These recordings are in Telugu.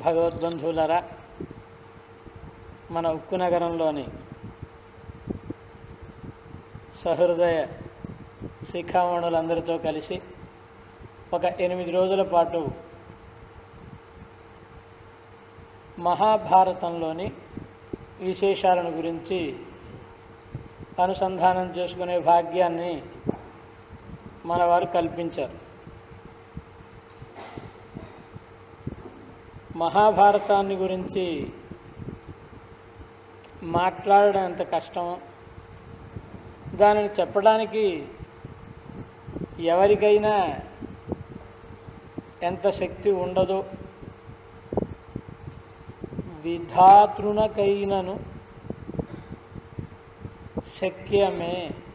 భగవద్బంధువులరా మన ఉక్కు నగరంలోని సహృదయ శిఖామణులందరితో కలిసి ఒక ఎనిమిది రోజుల పాటు మహాభారతంలోని విశేషాలను గురించి అనుసంధానం చేసుకునే భాగ్యాన్ని మనవారు కల్పించారు మహాభారతాన్ని గురించి మాట్లాడడం ఎంత కష్టమో దానిని చెప్పడానికి ఎవరికైనా ఎంత శక్తి ఉండదో విధాతృనకైనను శక్యమే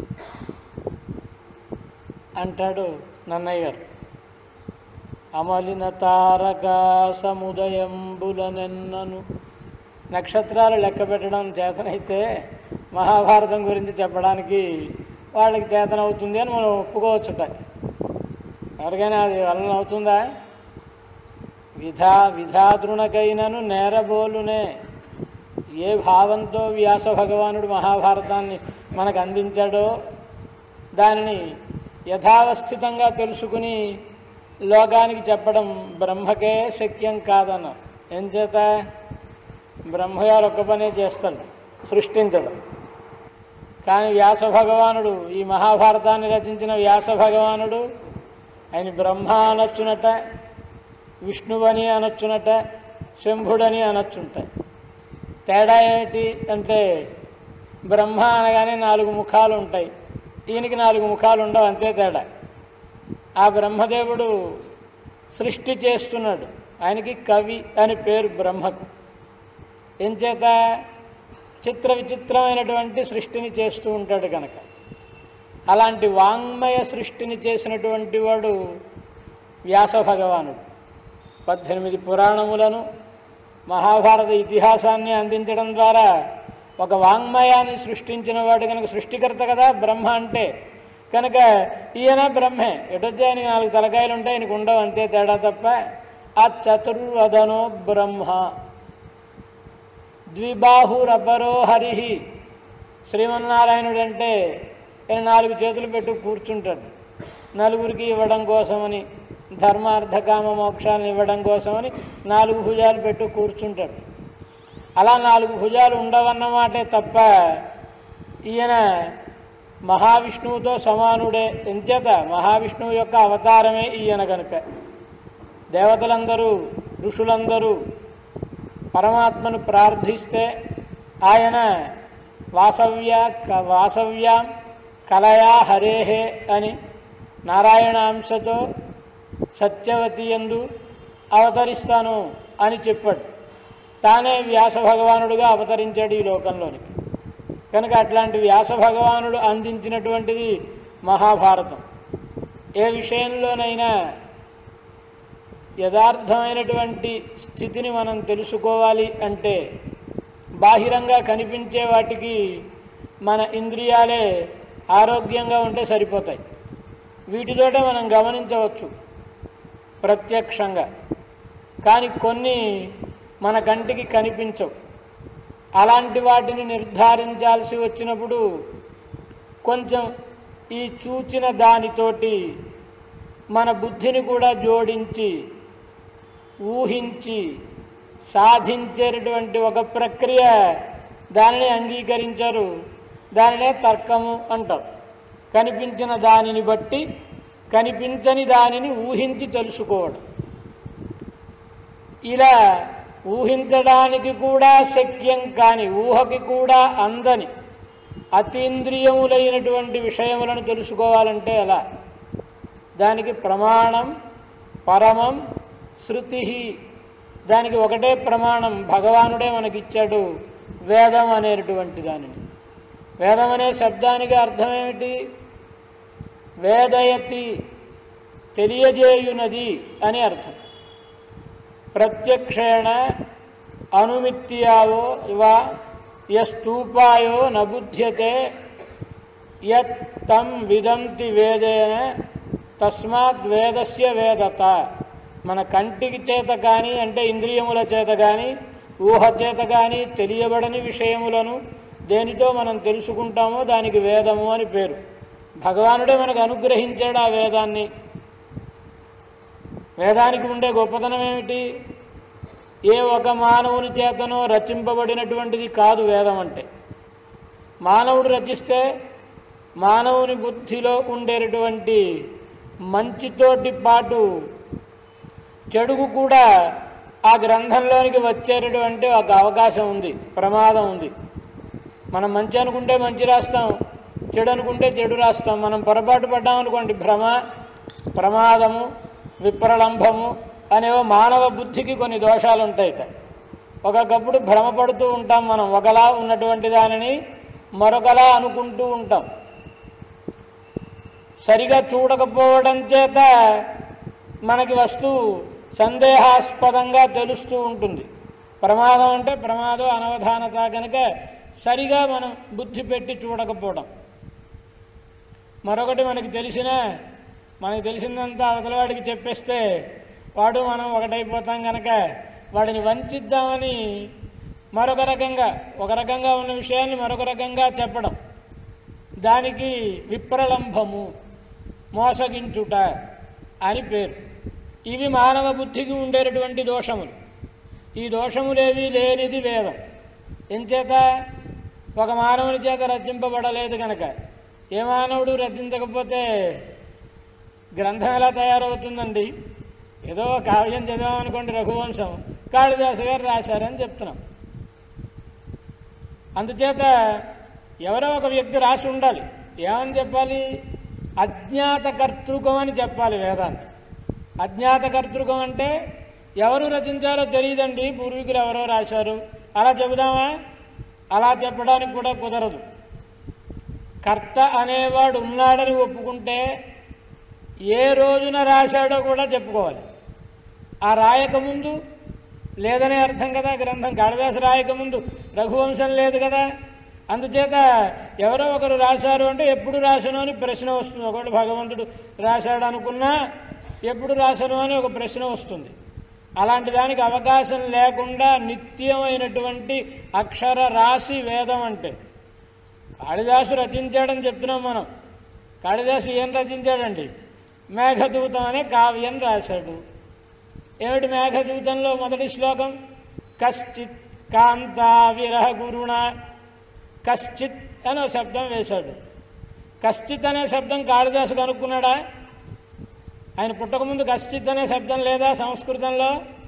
అంటాడు నన్నయ్య గారు అమలిన తారకా సముదయంబులనెన్నను నక్షత్రాలు లెక్క పెట్టడం చేతనైతే మహాభారతం గురించి చెప్పడానికి వాళ్ళకి చేతనవుతుంది అని మనం ఒప్పుకోవచ్చుట ఎవరికైనా అది వలన అవుతుందా విధా విధాతృణకైనను నేరబోలునే ఏ భావంతో వ్యాస భగవానుడు మహాభారతాన్ని మనకు అందించాడో దానిని యథావస్థితంగా తెలుసుకుని లోకానికి చెప్పడం బ్రహ్మకే శక్యం కాదన్నారు ఏం చేత బ్రహ్మగారు ఒక్క పనే చేస్తాడు సృష్టించడం కానీ వ్యాస భగవానుడు ఈ మహాభారతాన్ని రచించిన వ్యాస భగవానుడు ఆయన బ్రహ్మ అనొచ్చునట విష్ణువని అనొచ్చునట శంభుడని అనొచ్చుంట తేడా ఏమిటి అంటే బ్రహ్మ అనగానే నాలుగు ముఖాలు ఉంటాయి ఈయనకి నాలుగు ముఖాలు ఉండవు అంతే తేడా ఆ బ్రహ్మదేవుడు సృష్టి చేస్తున్నాడు ఆయనకి కవి అని పేరు బ్రహ్మకు ఎంచేత చిత్ర విచిత్రమైనటువంటి సృష్టిని చేస్తూ ఉంటాడు కనుక అలాంటి వాంగ్మయ సృష్టిని చేసినటువంటి వాడు వ్యాస భగవానుడు పద్దెనిమిది పురాణములను మహాభారత ఇతిహాసాన్ని అందించడం ద్వారా ఒక వాంగ్మయాన్ని సృష్టించిన వాడు కనుక సృష్టికర్త కదా బ్రహ్మ అంటే కనుక ఈయన బ్రహ్మే ఎటొచ్చే ఆయనకి నాలుగు తలకాయలు ఉంటాయి ఆయనకు ఉండవు అంతే తేడా తప్ప ఆ చతుర్వదనో బ్రహ్మ ద్విబాహురపరో హరి శ్రీమన్నారాయణుడు అంటే ఆయన నాలుగు చేతులు పెట్టు కూర్చుంటాడు నలుగురికి ఇవ్వడం కోసమని ధర్మార్థ కామ మోక్షాలను ఇవ్వడం కోసమని నాలుగు భుజాలు పెట్టు కూర్చుంటాడు అలా నాలుగు భుజాలు ఉండవన్నమాటే తప్ప ఈయన మహావిష్ణువుతో సమానుడే ఎంచేత మహావిష్ణువు యొక్క అవతారమే ఈయన కనుక దేవతలందరూ ఋషులందరూ పరమాత్మను ప్రార్థిస్తే ఆయన వాసవ్య క- వాసవ్యాం కలయా హరేహే అని నారాయణ అంశతో సత్యవతి ఎందు అవతరిస్తాను అని చెప్పాడు తానే వ్యాస భగవానుడుగా అవతరించాడు ఈ లోకంలోనికి కనుక అట్లాంటి వ్యాస భగవానుడు అందించినటువంటిది మహాభారతం ఏ విషయంలోనైనా యథార్థమైనటువంటి స్థితిని మనం తెలుసుకోవాలి అంటే బాహిరంగా కనిపించే వాటికి మన ఇంద్రియాలే ఆరోగ్యంగా ఉంటే సరిపోతాయి వీటితోటే మనం గమనించవచ్చు ప్రత్యక్షంగా కానీ కొన్ని మన కంటికి కనిపించవు అలాంటి వాటిని నిర్ధారించాల్సి వచ్చినప్పుడు కొంచెం ఈ చూచిన దానితోటి మన బుద్ధిని కూడా జోడించి ఊహించి సాధించేటటువంటి ఒక ప్రక్రియ దానిని అంగీకరించారు దానినే తర్కము అంటారు కనిపించిన దానిని బట్టి కనిపించని దానిని ఊహించి తెలుసుకోవడం ఇలా ఊహించడానికి కూడా శక్యం కాని ఊహకి కూడా అందని అతీంద్రియములైనటువంటి విషయములను తెలుసుకోవాలంటే ఎలా దానికి ప్రమాణం పరమం శృతి దానికి ఒకటే ప్రమాణం భగవానుడే మనకిచ్చాడు వేదం అనేటువంటి దానిని వేదం అనే శబ్దానికి అర్థం ఏమిటి వేదయతి తెలియజేయునది అని అర్థం ప్రత్యక్షేణ అనుమిత్యావో వా యస్తూపాయో నబుధ్యతే యత్ తం విదంతి వేదేన తస్మాత్ వేదస్య వేదత మన కంటికి చేత కానీ అంటే ఇంద్రియముల చేత కానీ ఊహ చేత కానీ తెలియబడని విషయములను దేనితో మనం తెలుసుకుంటామో దానికి వేదము అని పేరు భగవానుడే మనకు అనుగ్రహించాడు ఆ వేదాన్ని వేదానికి ఉండే గొప్పతనం ఏమిటి ఏ ఒక మానవుని చేతనో రచింపబడినటువంటిది కాదు వేదం అంటే మానవుడు రచిస్తే మానవుని బుద్ధిలో ఉండేటటువంటి మంచితోటి పాటు చెడుగు కూడా ఆ గ్రంథంలోనికి వచ్చేటటువంటి ఒక అవకాశం ఉంది ప్రమాదం ఉంది మనం మంచి అనుకుంటే మంచి రాస్తాం చెడు అనుకుంటే చెడు రాస్తాం మనం పొరపాటు పడ్డామనుకోండి భ్రమ ప్రమాదము విప్రలంభము అనేవో మానవ బుద్ధికి కొన్ని దోషాలు ఉంటాయి ఒక్కొక్కప్పుడు భ్రమపడుతూ ఉంటాం మనం ఒకలా ఉన్నటువంటి దానిని మరొకలా అనుకుంటూ ఉంటాం సరిగా చూడకపోవడం చేత మనకి వస్తువు సందేహాస్పదంగా తెలుస్తూ ఉంటుంది ప్రమాదం అంటే ప్రమాదం అనవధానత కనుక సరిగా మనం బుద్ధి పెట్టి చూడకపోవడం మరొకటి మనకి తెలిసిన మనకి తెలిసిందంతా అవతలవాడికి చెప్పేస్తే వాడు మనం ఒకటైపోతాం కనుక వాడిని వంచిద్దామని మరొక రకంగా ఒక రకంగా ఉన్న విషయాన్ని మరొక రకంగా చెప్పడం దానికి విప్రలంభము మోసగించుట అని పేరు ఇవి మానవ బుద్ధికి ఉండేటటువంటి దోషములు ఈ దోషములేవి లేనిది వేదం ఎంచేత ఒక మానవుని చేత రచింపబడలేదు కనుక ఏ మానవుడు రచించకపోతే గ్రంథం ఎలా తయారవుతుందండి ఏదో కావ్యం చదివామనుకోండి రఘువంశం కాళిదాసు గారు రాశారని చెప్తున్నాం అందుచేత ఎవరో ఒక వ్యక్తి రాసి ఉండాలి ఏమని చెప్పాలి అజ్ఞాత కర్తృకం అని చెప్పాలి వేదాన్ని అజ్ఞాత కర్తృకం అంటే ఎవరు రచించారో తెలియదండి పూర్వీకులు ఎవరో రాశారు అలా చెబుదామా అలా చెప్పడానికి కూడా కుదరదు కర్త అనేవాడు ఉన్నాడని ఒప్పుకుంటే ఏ రోజున రాశాడో కూడా చెప్పుకోవాలి ఆ రాయకముందు లేదనే అర్థం కదా గ్రంథం కాళిదాసు రాయకముందు రఘువంశం లేదు కదా అందుచేత ఎవరో ఒకరు రాశారు అంటే ఎప్పుడు రాసను అని ప్రశ్న వస్తుంది ఒకటి భగవంతుడు రాశాడు అనుకున్నా ఎప్పుడు రాసను అని ఒక ప్రశ్న వస్తుంది అలాంటి దానికి అవకాశం లేకుండా నిత్యమైనటువంటి అక్షర రాశి వేదం అంటే కాళిదాసు రచించాడని చెప్తున్నాం మనం కాళిదాసు ఏం రచించాడండి మేఘదూతం అనే కావ్యం రాశాడు ఏమిటి మేఘదూతంలో మొదటి శ్లోకం కశ్చిత్ కాంతా విరహ గురుణ కశ్చిత్ అనే శబ్దం వేశాడు కశ్చిత్ అనే శబ్దం కాళిదాసు కనుక్కున్నాడా ఆయన పుట్టకముందు కశ్చిత్ అనే శబ్దం లేదా సంస్కృతంలో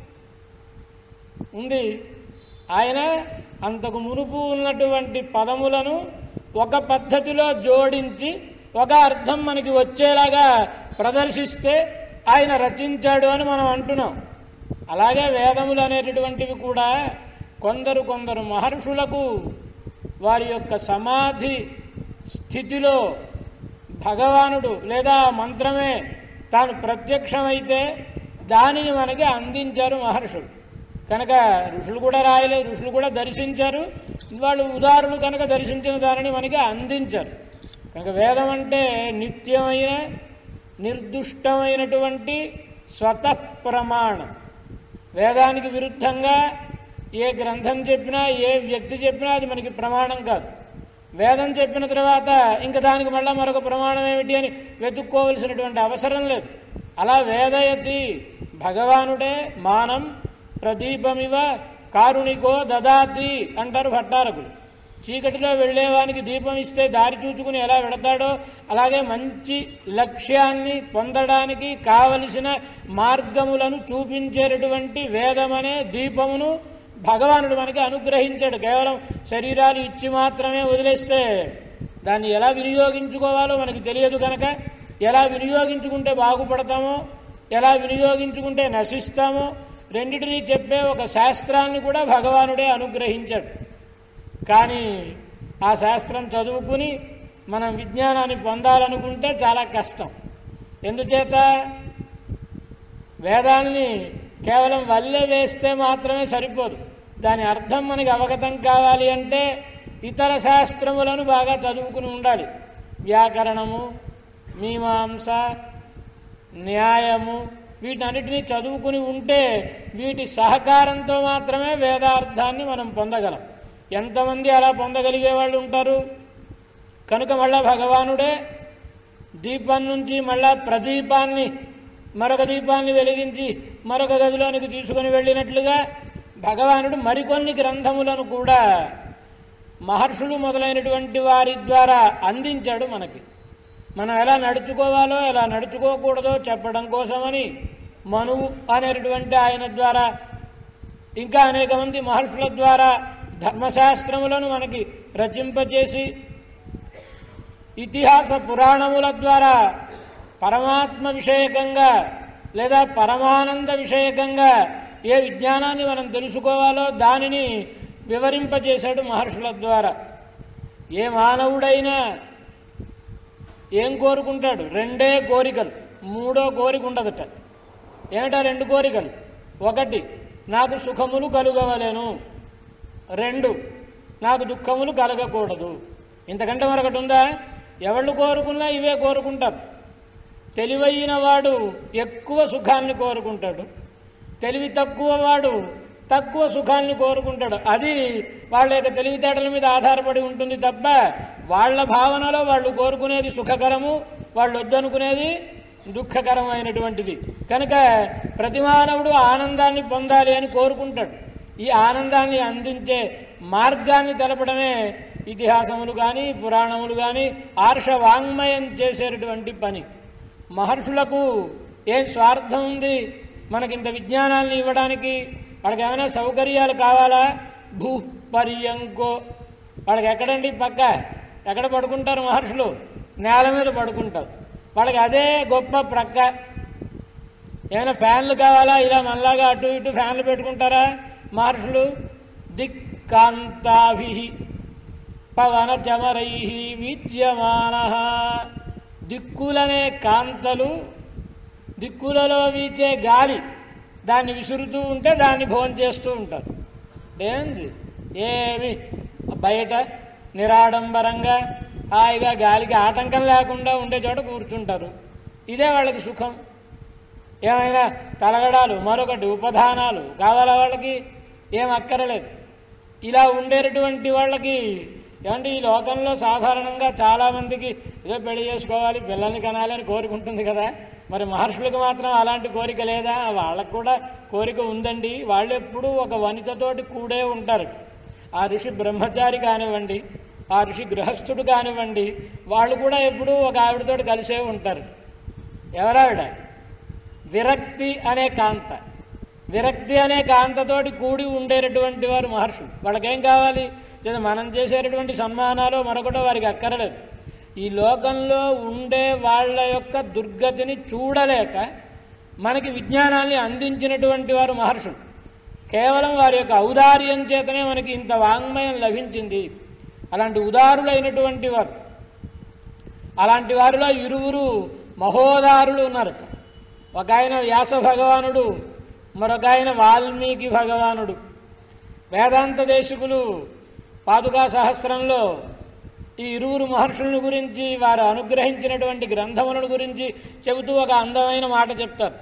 ఉంది ఆయన అంతకు మునుపు ఉన్నటువంటి పదములను ఒక పద్ధతిలో జోడించి ఒక అర్థం మనకి వచ్చేలాగా ప్రదర్శిస్తే ఆయన రచించాడు అని మనం అంటున్నాం అలాగే వేదములు అనేటటువంటివి కూడా కొందరు కొందరు మహర్షులకు వారి యొక్క సమాధి స్థితిలో భగవానుడు లేదా ఆ మంత్రమే తాను ప్రత్యక్షమైతే దానిని మనకి అందించారు మహర్షులు కనుక ఋషులు కూడా రాయలేదు ఋషులు కూడా దర్శించారు వాళ్ళు ఉదారులు కనుక దర్శించిన దానిని మనకి అందించారు కనుక వేదం అంటే నిత్యమైన నిర్దుష్టమైనటువంటి స్వతః ప్రమాణం వేదానికి విరుద్ధంగా ఏ గ్రంథం చెప్పినా ఏ వ్యక్తి చెప్పినా అది మనకి ప్రమాణం కాదు వేదం చెప్పిన తర్వాత ఇంకా దానికి మళ్ళీ మరొక ప్రమాణం ఏమిటి అని వెతుక్కోవలసినటువంటి అవసరం లేదు అలా వేదయతి భగవానుడే మానం ప్రదీపమివ కారుణికో దదాతి అంటారు భట్టారకులు చీకటిలో వెళ్ళేవానికి దీపం ఇస్తే దారి చూచుకుని ఎలా వెడతాడో అలాగే మంచి లక్ష్యాన్ని పొందడానికి కావలసిన మార్గములను చూపించేటటువంటి వేదమనే దీపమును భగవానుడు మనకి అనుగ్రహించాడు కేవలం శరీరాలు ఇచ్చి మాత్రమే వదిలేస్తే దాన్ని ఎలా వినియోగించుకోవాలో మనకి తెలియదు కనుక ఎలా వినియోగించుకుంటే బాగుపడతామో ఎలా వినియోగించుకుంటే నశిస్తామో రెండిటినీ చెప్పే ఒక శాస్త్రాన్ని కూడా భగవానుడే అనుగ్రహించాడు కానీ ఆ శాస్త్రం చదువుకుని మనం విజ్ఞానాన్ని పొందాలనుకుంటే చాలా కష్టం ఎందుచేత వేదాన్ని కేవలం వల్లె వేస్తే మాత్రమే సరిపోదు దాని అర్థం మనకి అవగతం కావాలి అంటే ఇతర శాస్త్రములను బాగా చదువుకుని ఉండాలి వ్యాకరణము మీమాంస న్యాయము వీటన్నిటినీ చదువుకుని ఉంటే వీటి సహకారంతో మాత్రమే వేదార్థాన్ని మనం పొందగలం ఎంతమంది అలా పొందగలిగే వాళ్ళు ఉంటారు కనుక మళ్ళా భగవానుడే దీపం నుంచి మళ్ళా ప్రదీపాన్ని మరొక దీపాన్ని వెలిగించి మరొక గదిలోనికి తీసుకుని వెళ్ళినట్లుగా భగవానుడు మరికొన్ని గ్రంథములను కూడా మహర్షులు మొదలైనటువంటి వారి ద్వారా అందించాడు మనకి మనం ఎలా నడుచుకోవాలో ఎలా నడుచుకోకూడదో చెప్పడం కోసమని మనువు అనేటటువంటి ఆయన ద్వారా ఇంకా అనేక మంది మహర్షుల ద్వారా ధర్మశాస్త్రములను మనకి రచింపచేసి ఇతిహాస పురాణముల ద్వారా పరమాత్మ విషయకంగా లేదా పరమానంద విషయకంగా ఏ విజ్ఞానాన్ని మనం తెలుసుకోవాలో దానిని వివరింపజేశాడు మహర్షుల ద్వారా ఏ మానవుడైనా ఏం కోరుకుంటాడు రెండే కోరికలు మూడో కోరిక ఉండదట ఏమిటా రెండు కోరికలు ఒకటి నాకు సుఖములు కలుగవలేను రెండు నాకు దుఃఖములు కలగకూడదు ఇంతకంటే మరొకటి ఉందా ఎవళ్ళు కోరుకున్నా ఇవే కోరుకుంటారు తెలివైన వాడు ఎక్కువ సుఖాన్ని కోరుకుంటాడు తెలివి తక్కువ వాడు తక్కువ సుఖాన్ని కోరుకుంటాడు అది వాళ్ళ యొక్క తెలివితేటల మీద ఆధారపడి ఉంటుంది తప్ప వాళ్ళ భావనలో వాళ్ళు కోరుకునేది సుఖకరము వాళ్ళు వద్దనుకునేది దుఃఖకరమైనటువంటిది కనుక ప్రతి మానవుడు ఆనందాన్ని పొందాలి అని కోరుకుంటాడు ఈ ఆనందాన్ని అందించే మార్గాన్ని తెలపడమే ఇతిహాసములు కానీ పురాణములు కానీ ఆర్ష వాంగ్మయం చేసేటటువంటి పని మహర్షులకు ఏం స్వార్థం ఉంది మనకింత విజ్ఞానాన్ని ఇవ్వడానికి వాళ్ళకి ఏమైనా సౌకర్యాలు కావాలా భూ పర్యంకో వాళ్ళకి ఎక్కడండి పక్క ఎక్కడ పడుకుంటారు మహర్షులు నేల మీద పడుకుంటారు వాళ్ళకి అదే గొప్ప ప్రక్క ఏమైనా ఫ్యాన్లు కావాలా ఇలా మనలాగా అటు ఇటు ఫ్యాన్లు పెట్టుకుంటారా మహర్షులు దిక్కాంతాభి పవన చమరై విద్యమాన దిక్కులనే కాంతలు దిక్కులలో వీచే గాలి దాన్ని విసురుతూ ఉంటే దాన్ని భోంచేస్తూ ఉంటారు ఏంది ఏమి బయట నిరాడంబరంగా హాయిగా గాలికి ఆటంకం లేకుండా ఉండే చోట కూర్చుంటారు ఇదే వాళ్ళకి సుఖం ఏమైనా తలగడాలు మరొకటి ఉపధానాలు కావాలా వాళ్ళకి ఏం అక్కరలేదు ఇలా ఉండేటటువంటి వాళ్ళకి ఏమంటే ఈ లోకంలో సాధారణంగా చాలామందికి ఏదో పెళ్లి చేసుకోవాలి పిల్లల్ని కనాలి అని కోరిక కదా మరి మహర్షులకు మాత్రం అలాంటి కోరిక లేదా వాళ్ళకు కూడా కోరిక ఉందండి వాళ్ళు ఎప్పుడూ ఒక వనితతోటి కూడే ఉంటారు ఆ ఋషి బ్రహ్మచారి కానివ్వండి ఆ ఋషి గృహస్థుడు కానివ్వండి వాళ్ళు కూడా ఎప్పుడూ ఒక ఆవిడతోటి కలిసే ఉంటారు ఎవరావిడ విరక్తి అనే కాంత విరక్తి అనే కాంతతోటి కూడి ఉండేటటువంటి వారు మహర్షులు వాళ్ళకేం కావాలి లేదా మనం చేసేటటువంటి సన్మానాలు మరొకటో వారికి అక్కరలేదు ఈ లోకంలో ఉండే వాళ్ళ యొక్క దుర్గతిని చూడలేక మనకి విజ్ఞానాన్ని అందించినటువంటి వారు మహర్షులు కేవలం వారి యొక్క ఔదార్యం చేతనే మనకి ఇంత వాంగ్మయం లభించింది అలాంటి ఉదారులైనటువంటి వారు అలాంటి వారిలో ఇరువురు మహోదారులు ఉన్నారట ఒక ఆయన వ్యాస భగవానుడు మరొక ఆయన వాల్మీకి భగవానుడు వేదాంత దేశికులు పాదుకా సహస్రంలో ఈ ఇరువురు మహర్షులను గురించి వారు అనుగ్రహించినటువంటి గ్రంథములను గురించి చెబుతూ ఒక అందమైన మాట చెప్తారు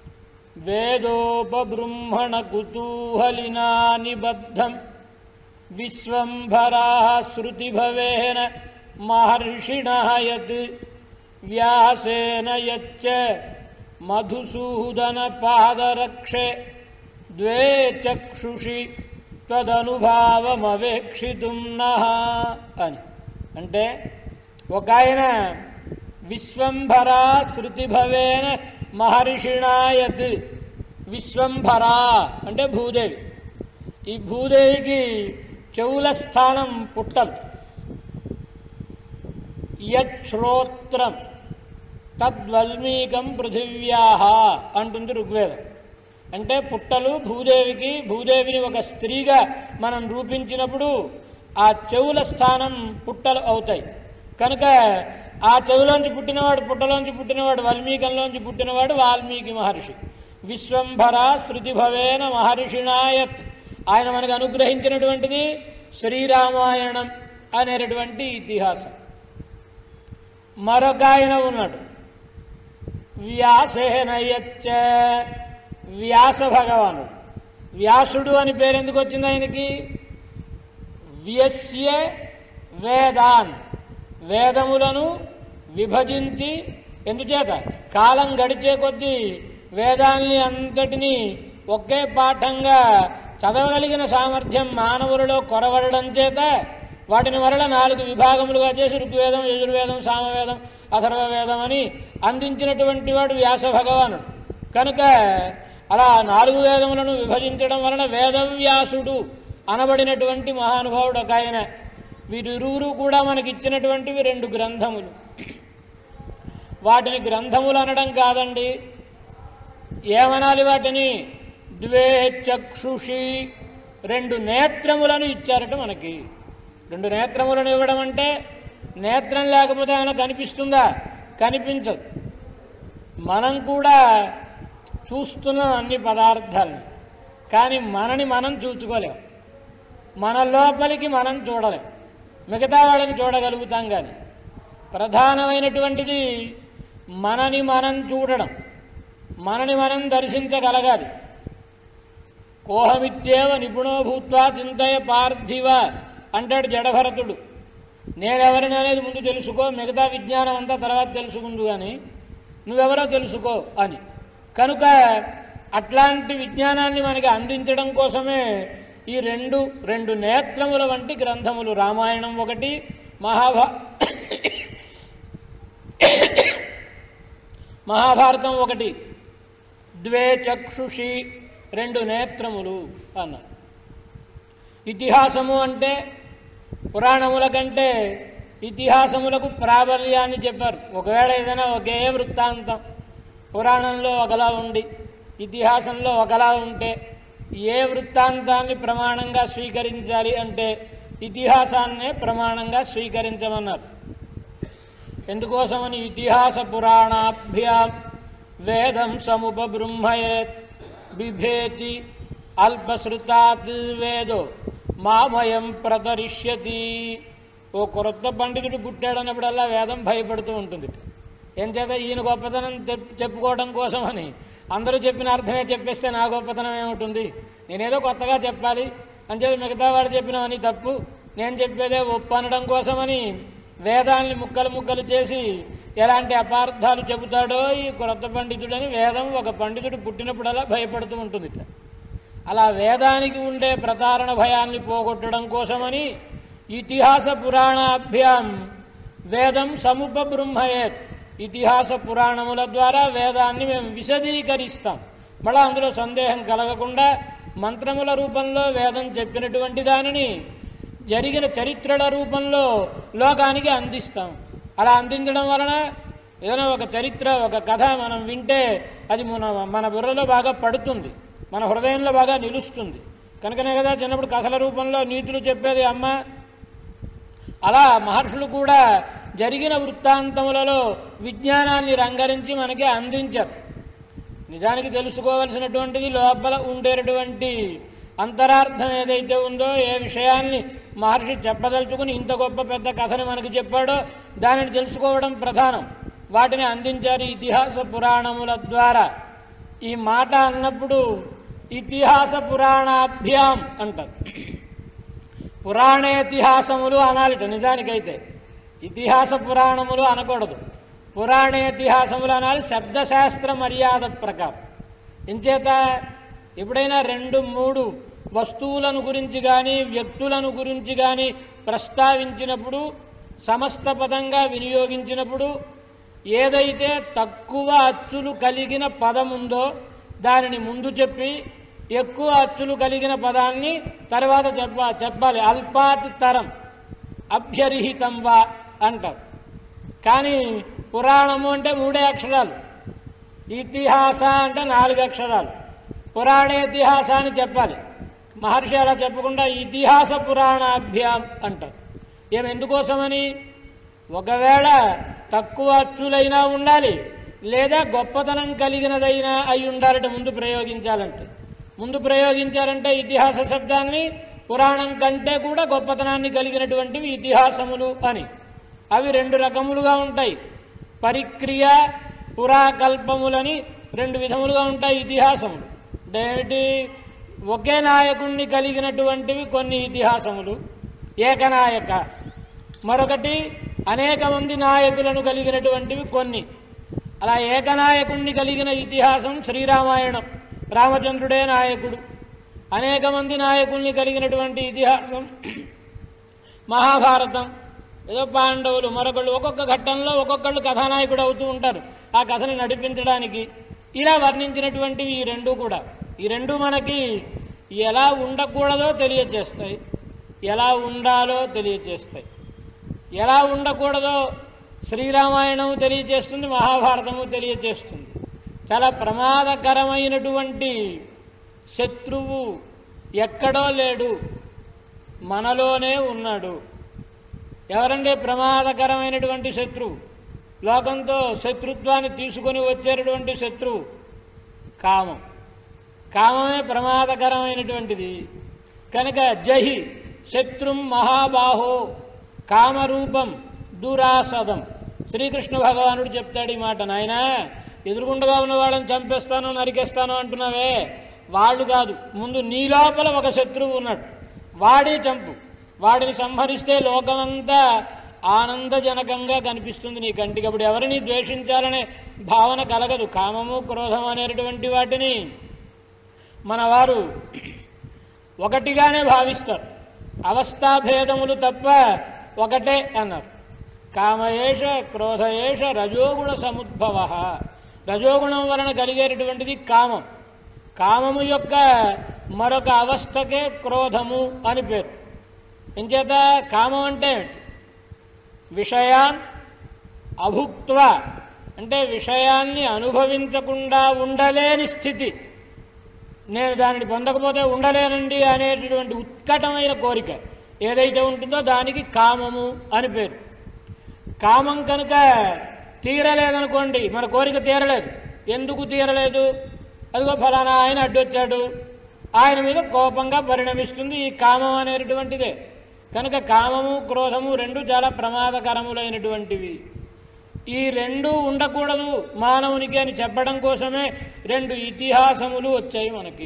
వేదోపబృంహణ కుతూహలినా నిబద్ధం విశ్వంభరా శృతిభవేన మహర్షిణ యత్ వ్యాసేన యచ్చ మధుసూదన పాదరక్షే ద్వే చక్షుషి తదనుభావమవేక్షితుం నః అని అంటే ఒక ఆయన విశ్వంభరా శృతిభవేన మహర్షిణాయత్ విశ్వంభరా అంటే భూదేవి ఈ భూదేవికి చెవుల స్థానం పుట్టదు యశ్రోత్రం తద్వల్మీకం పృథివ్యా అంటుంది ఋగ్వేదం అంటే పుట్టలు భూదేవికి భూదేవిని ఒక స్త్రీగా మనం రూపించినప్పుడు ఆ చెవుల స్థానం పుట్టలు అవుతాయి కనుక ఆ చెవులోంచి పుట్టినవాడు పుట్టలోంచి పుట్టినవాడు వాల్మీకంలోంచి పుట్టినవాడు వాల్మీకి మహర్షి విశ్వంభర శృతిభవేన మహర్షిణాయత్ ఆయన మనకు అనుగ్రహించినటువంటిది శ్రీరామాయణం అనేటటువంటి ఇతిహాసం మరొక ఆయన ఉన్నాడు వ్యాసేన యచ్చ వ్యాస భగవానుడు వ్యాసుడు అని పేరు ఎందుకు వచ్చింది ఆయనకి వ్యస్య వేదాన్ వేదములను విభజించి ఎందుచేత కాలం గడిచే కొద్దీ వేదాల్ని అంతటినీ ఒకే పాఠంగా చదవగలిగిన సామర్థ్యం మానవులలో కొరవడడం చేత వాటిని మరల నాలుగు విభాగములుగా చేసి ఋగ్వేదం యజుర్వేదం సామవేదం అథర్వవేదం అని అందించినటువంటి వాడు వ్యాస భగవానుడు కనుక అలా నాలుగు వేదములను విభజించడం వలన వేదవ్యాసుడు అనబడినటువంటి మహానుభావుడు ఒక ఆయన వీరిరువురు కూడా మనకి ఇచ్చినటువంటివి రెండు గ్రంథములు వాటిని గ్రంథములు అనడం కాదండి ఏమనాలి వాటిని ద్వే చక్షుషి రెండు నేత్రములను ఇచ్చారట మనకి రెండు నేత్రములను ఇవ్వడం అంటే నేత్రం లేకపోతే ఏమైనా కనిపిస్తుందా కనిపించదు మనం కూడా చూస్తున్నాం అన్ని పదార్థాలని కానీ మనని మనం చూసుకోలేం మన లోపలికి మనం చూడలేం మిగతా వాళ్ళని చూడగలుగుతాం కానీ ప్రధానమైనటువంటిది మనని మనం చూడడం మనని మనం దర్శించగలగాలి కోహమిత్యేవ నిపుణో భూత్వా చింతయ పార్థివ అంటాడు జడభరతుడు నేనెవరిని అనేది ముందు తెలుసుకో మిగతా విజ్ఞానం అంతా తర్వాత తెలుసుకుందు కానీ నువ్వెవరో తెలుసుకో అని కనుక అట్లాంటి విజ్ఞానాన్ని మనకి అందించడం కోసమే ఈ రెండు రెండు నేత్రముల వంటి గ్రంథములు రామాయణం ఒకటి మహాభా మహాభారతం ఒకటి ద్వే చక్షుషి రెండు నేత్రములు అన్నారు ఇతిహాసము అంటే పురాణముల కంటే ఇతిహాసములకు ప్రాబల్యాన్ని చెప్పారు ఒకవేళ ఏదైనా ఒకే వృత్తాంతం పురాణంలో ఒకలా ఉండి ఇతిహాసంలో ఒకలా ఉంటే ఏ వృత్తాంతాన్ని ప్రమాణంగా స్వీకరించాలి అంటే ఇతిహాసాన్నే ప్రమాణంగా స్వీకరించమన్నారు ఎందుకోసమని ఇతిహాస పురాణాభ్యాం వేదం సముపబృంహయేత్ బిభేతి అల్పశ్రుతాత్ వేదో మామయం ప్రదరిష్యతి ఓ క్రొత్త పండితుడు పుట్టాడన్నప్పుడల్లా వేదం భయపడుతూ ఉంటుంది ఎంచేత ఈయన గొప్పతనం చెప్- చెప్పుకోవడం కోసమని అందరూ చెప్పిన అర్థమే చెప్పేస్తే నా గొప్పతనం ఏముంటుంది నేనేదో కొత్తగా చెప్పాలి అంచేత మిగతా వాడు చెప్పినవని తప్పు నేను చెప్పేదే ఒప్పు అనడం కోసమని వేదాల్ని ముక్కలు ముక్కలు చేసి ఎలాంటి అపార్థాలు చెబుతాడో ఈ క్రొత్త పండితుడని వేదం ఒక పండితుడు పుట్టినప్పుడల్లా భయపడుతూ ఉంటుంది అలా వేదానికి ఉండే ప్రతారణ భయాన్ని పోగొట్టడం కోసమని ఇతిహాస పురాణాభ్యాం వేదం సముపబృంహయేత్ ఇతిహాస పురాణముల ద్వారా వేదాన్ని మేము విశదీకరిస్తాం మళ్ళా అందులో సందేహం కలగకుండా మంత్రముల రూపంలో వేదం చెప్పినటువంటి దానిని జరిగిన చరిత్రల రూపంలో లోకానికి అందిస్తాం అలా అందించడం వలన ఏదైనా ఒక చరిత్ర ఒక కథ మనం వింటే అది మన మన బుర్రలో బాగా పడుతుంది మన హృదయంలో బాగా నిలుస్తుంది కనుకనే కదా చిన్నప్పుడు కథల రూపంలో నీతులు చెప్పేది అమ్మ అలా మహర్షులు కూడా జరిగిన వృత్తాంతములలో విజ్ఞానాన్ని రంగరించి మనకి అందించారు నిజానికి తెలుసుకోవలసినటువంటిది లోపల ఉండేటటువంటి అంతరార్థం ఏదైతే ఉందో ఏ విషయాన్ని మహర్షి చెప్పదలుచుకుని ఇంత గొప్ప పెద్ద కథని మనకి చెప్పాడో దానిని తెలుసుకోవడం ప్రధానం వాటిని అందించారు ఇతిహాస పురాణముల ద్వారా ఈ మాట అన్నప్పుడు ఇతిహాస పురాణాభ్యాం అంటారు పురాణేతిహాసములు అనాలిట నిజానికైతే ఇతిహాస పురాణములు అనకూడదు పురాణేతిహాసములు అనాలి శబ్దశాస్త్ర మర్యాద ప్రకారం ఎంచేత ఎప్పుడైనా రెండు మూడు వస్తువులను గురించి కానీ వ్యక్తులను గురించి కానీ ప్రస్తావించినప్పుడు సమస్త పదంగా వినియోగించినప్పుడు ఏదైతే తక్కువ అచ్చులు కలిగిన పదం ఉందో దానిని ముందు చెప్పి ఎక్కువ అచ్చులు కలిగిన పదాన్ని తర్వాత చెప్ప చెప్పాలి అల్పాతి తరం అభ్యరిహితం వా అంటారు కానీ పురాణము అంటే మూడే అక్షరాలు ఇతిహాస అంటే నాలుగు అక్షరాలు పురాణేతిహాస అని చెప్పాలి మహర్షి అలా చెప్పకుండా ఇతిహాస పురాణాభ్యాం అంటారు ఏం ఎందుకోసమని ఒకవేళ తక్కువ అచ్చులైనా ఉండాలి లేదా గొప్పతనం కలిగినదైనా అయి ఉండాలంటే ముందు ప్రయోగించాలంటే ముందు ప్రయోగించాలంటే ఇతిహాస శబ్దాన్ని పురాణం కంటే కూడా గొప్పతనాన్ని కలిగినటువంటివి ఇతిహాసములు అని అవి రెండు రకములుగా ఉంటాయి పరిక్రియ పురాకల్పములని రెండు విధములుగా ఉంటాయి ఇతిహాసములు అంటే ఏమిటి ఒకే నాయకుణ్ణి కలిగినటువంటివి కొన్ని ఇతిహాసములు ఏకనాయక మరొకటి అనేక మంది నాయకులను కలిగినటువంటివి కొన్ని అలా ఏకనాయకుణ్ణి కలిగిన ఇతిహాసం శ్రీరామాయణం రామచంద్రుడే నాయకుడు అనేక మంది నాయకుల్ని కలిగినటువంటి ఇతిహాసం మహాభారతం ఏదో పాండవులు మరొకళ్ళు ఒక్కొక్క ఘట్టంలో ఒక్కొక్కళ్ళు కథానాయకుడు అవుతూ ఉంటారు ఆ కథని నడిపించడానికి ఇలా వర్ణించినటువంటివి ఈ రెండు కూడా ఈ రెండు మనకి ఎలా ఉండకూడదో తెలియచేస్తాయి ఎలా ఉండాలో తెలియచేస్తాయి ఎలా ఉండకూడదో శ్రీరామాయణము తెలియచేస్తుంది మహాభారతము తెలియచేస్తుంది చాలా ప్రమాదకరమైనటువంటి శత్రువు ఎక్కడో లేడు మనలోనే ఉన్నాడు ఎవరంటే ప్రమాదకరమైనటువంటి శత్రువు లోకంతో శత్రుత్వాన్ని తీసుకొని వచ్చేటటువంటి శత్రువు కామం కామమే ప్రమాదకరమైనటువంటిది కనుక జహి శత్రుం మహాబాహో కామరూపం దురాసదం శ్రీకృష్ణ భగవానుడు చెప్తాడు ఈ మాట నాయన ఎదురుగుండగా ఉన్న వాళ్ళని చంపేస్తాను నరికేస్తాను అంటున్నావే వాళ్ళు కాదు ముందు నీ లోపల ఒక శత్రువు ఉన్నాడు వాడే చంపు వాడిని సంహరిస్తే లోకమంతా ఆనందజనకంగా కనిపిస్తుంది నీ కంటికి అప్పుడు ఎవరిని ద్వేషించాలనే భావన కలగదు కామము క్రోధం అనేటటువంటి వాటిని మన వారు ఒకటిగానే భావిస్తారు అవస్థాభేదములు తప్ప ఒకటే అన్నారు కామయేష క్రోధయేష రజోగుణ సముద్భవ రజోగుణం వలన కలిగేటటువంటిది కామం కామము యొక్క మరొక అవస్థకే క్రోధము అని పేరు ఎంచేత కామం అంటే ఏంటి? విషయాన్ అభుక్త్వ అంటే విషయాన్ని అనుభవించకుండా ఉండలేని స్థితి నేను దానిని పొందకపోతే ఉండలేనండి అనేటటువంటి ఉత్కటమైన కోరిక ఏదైతే ఉంటుందో దానికి కామము అని పేరు కామం కనుక తీరలేదనుకోండి మన కోరిక తీరలేదు ఎందుకు తీరలేదు అదిగో ఫలానా ఆయన అడ్డొచ్చాడు ఆయన మీద కోపంగా పరిణమిస్తుంది ఈ కామం అనేటటువంటిదే కనుక కామము క్రోధము రెండు చాలా ప్రమాదకరములైనటువంటివి ఈ రెండు ఉండకూడదు మానవునికి అని చెప్పడం కోసమే రెండు ఇతిహాసములు వచ్చాయి మనకి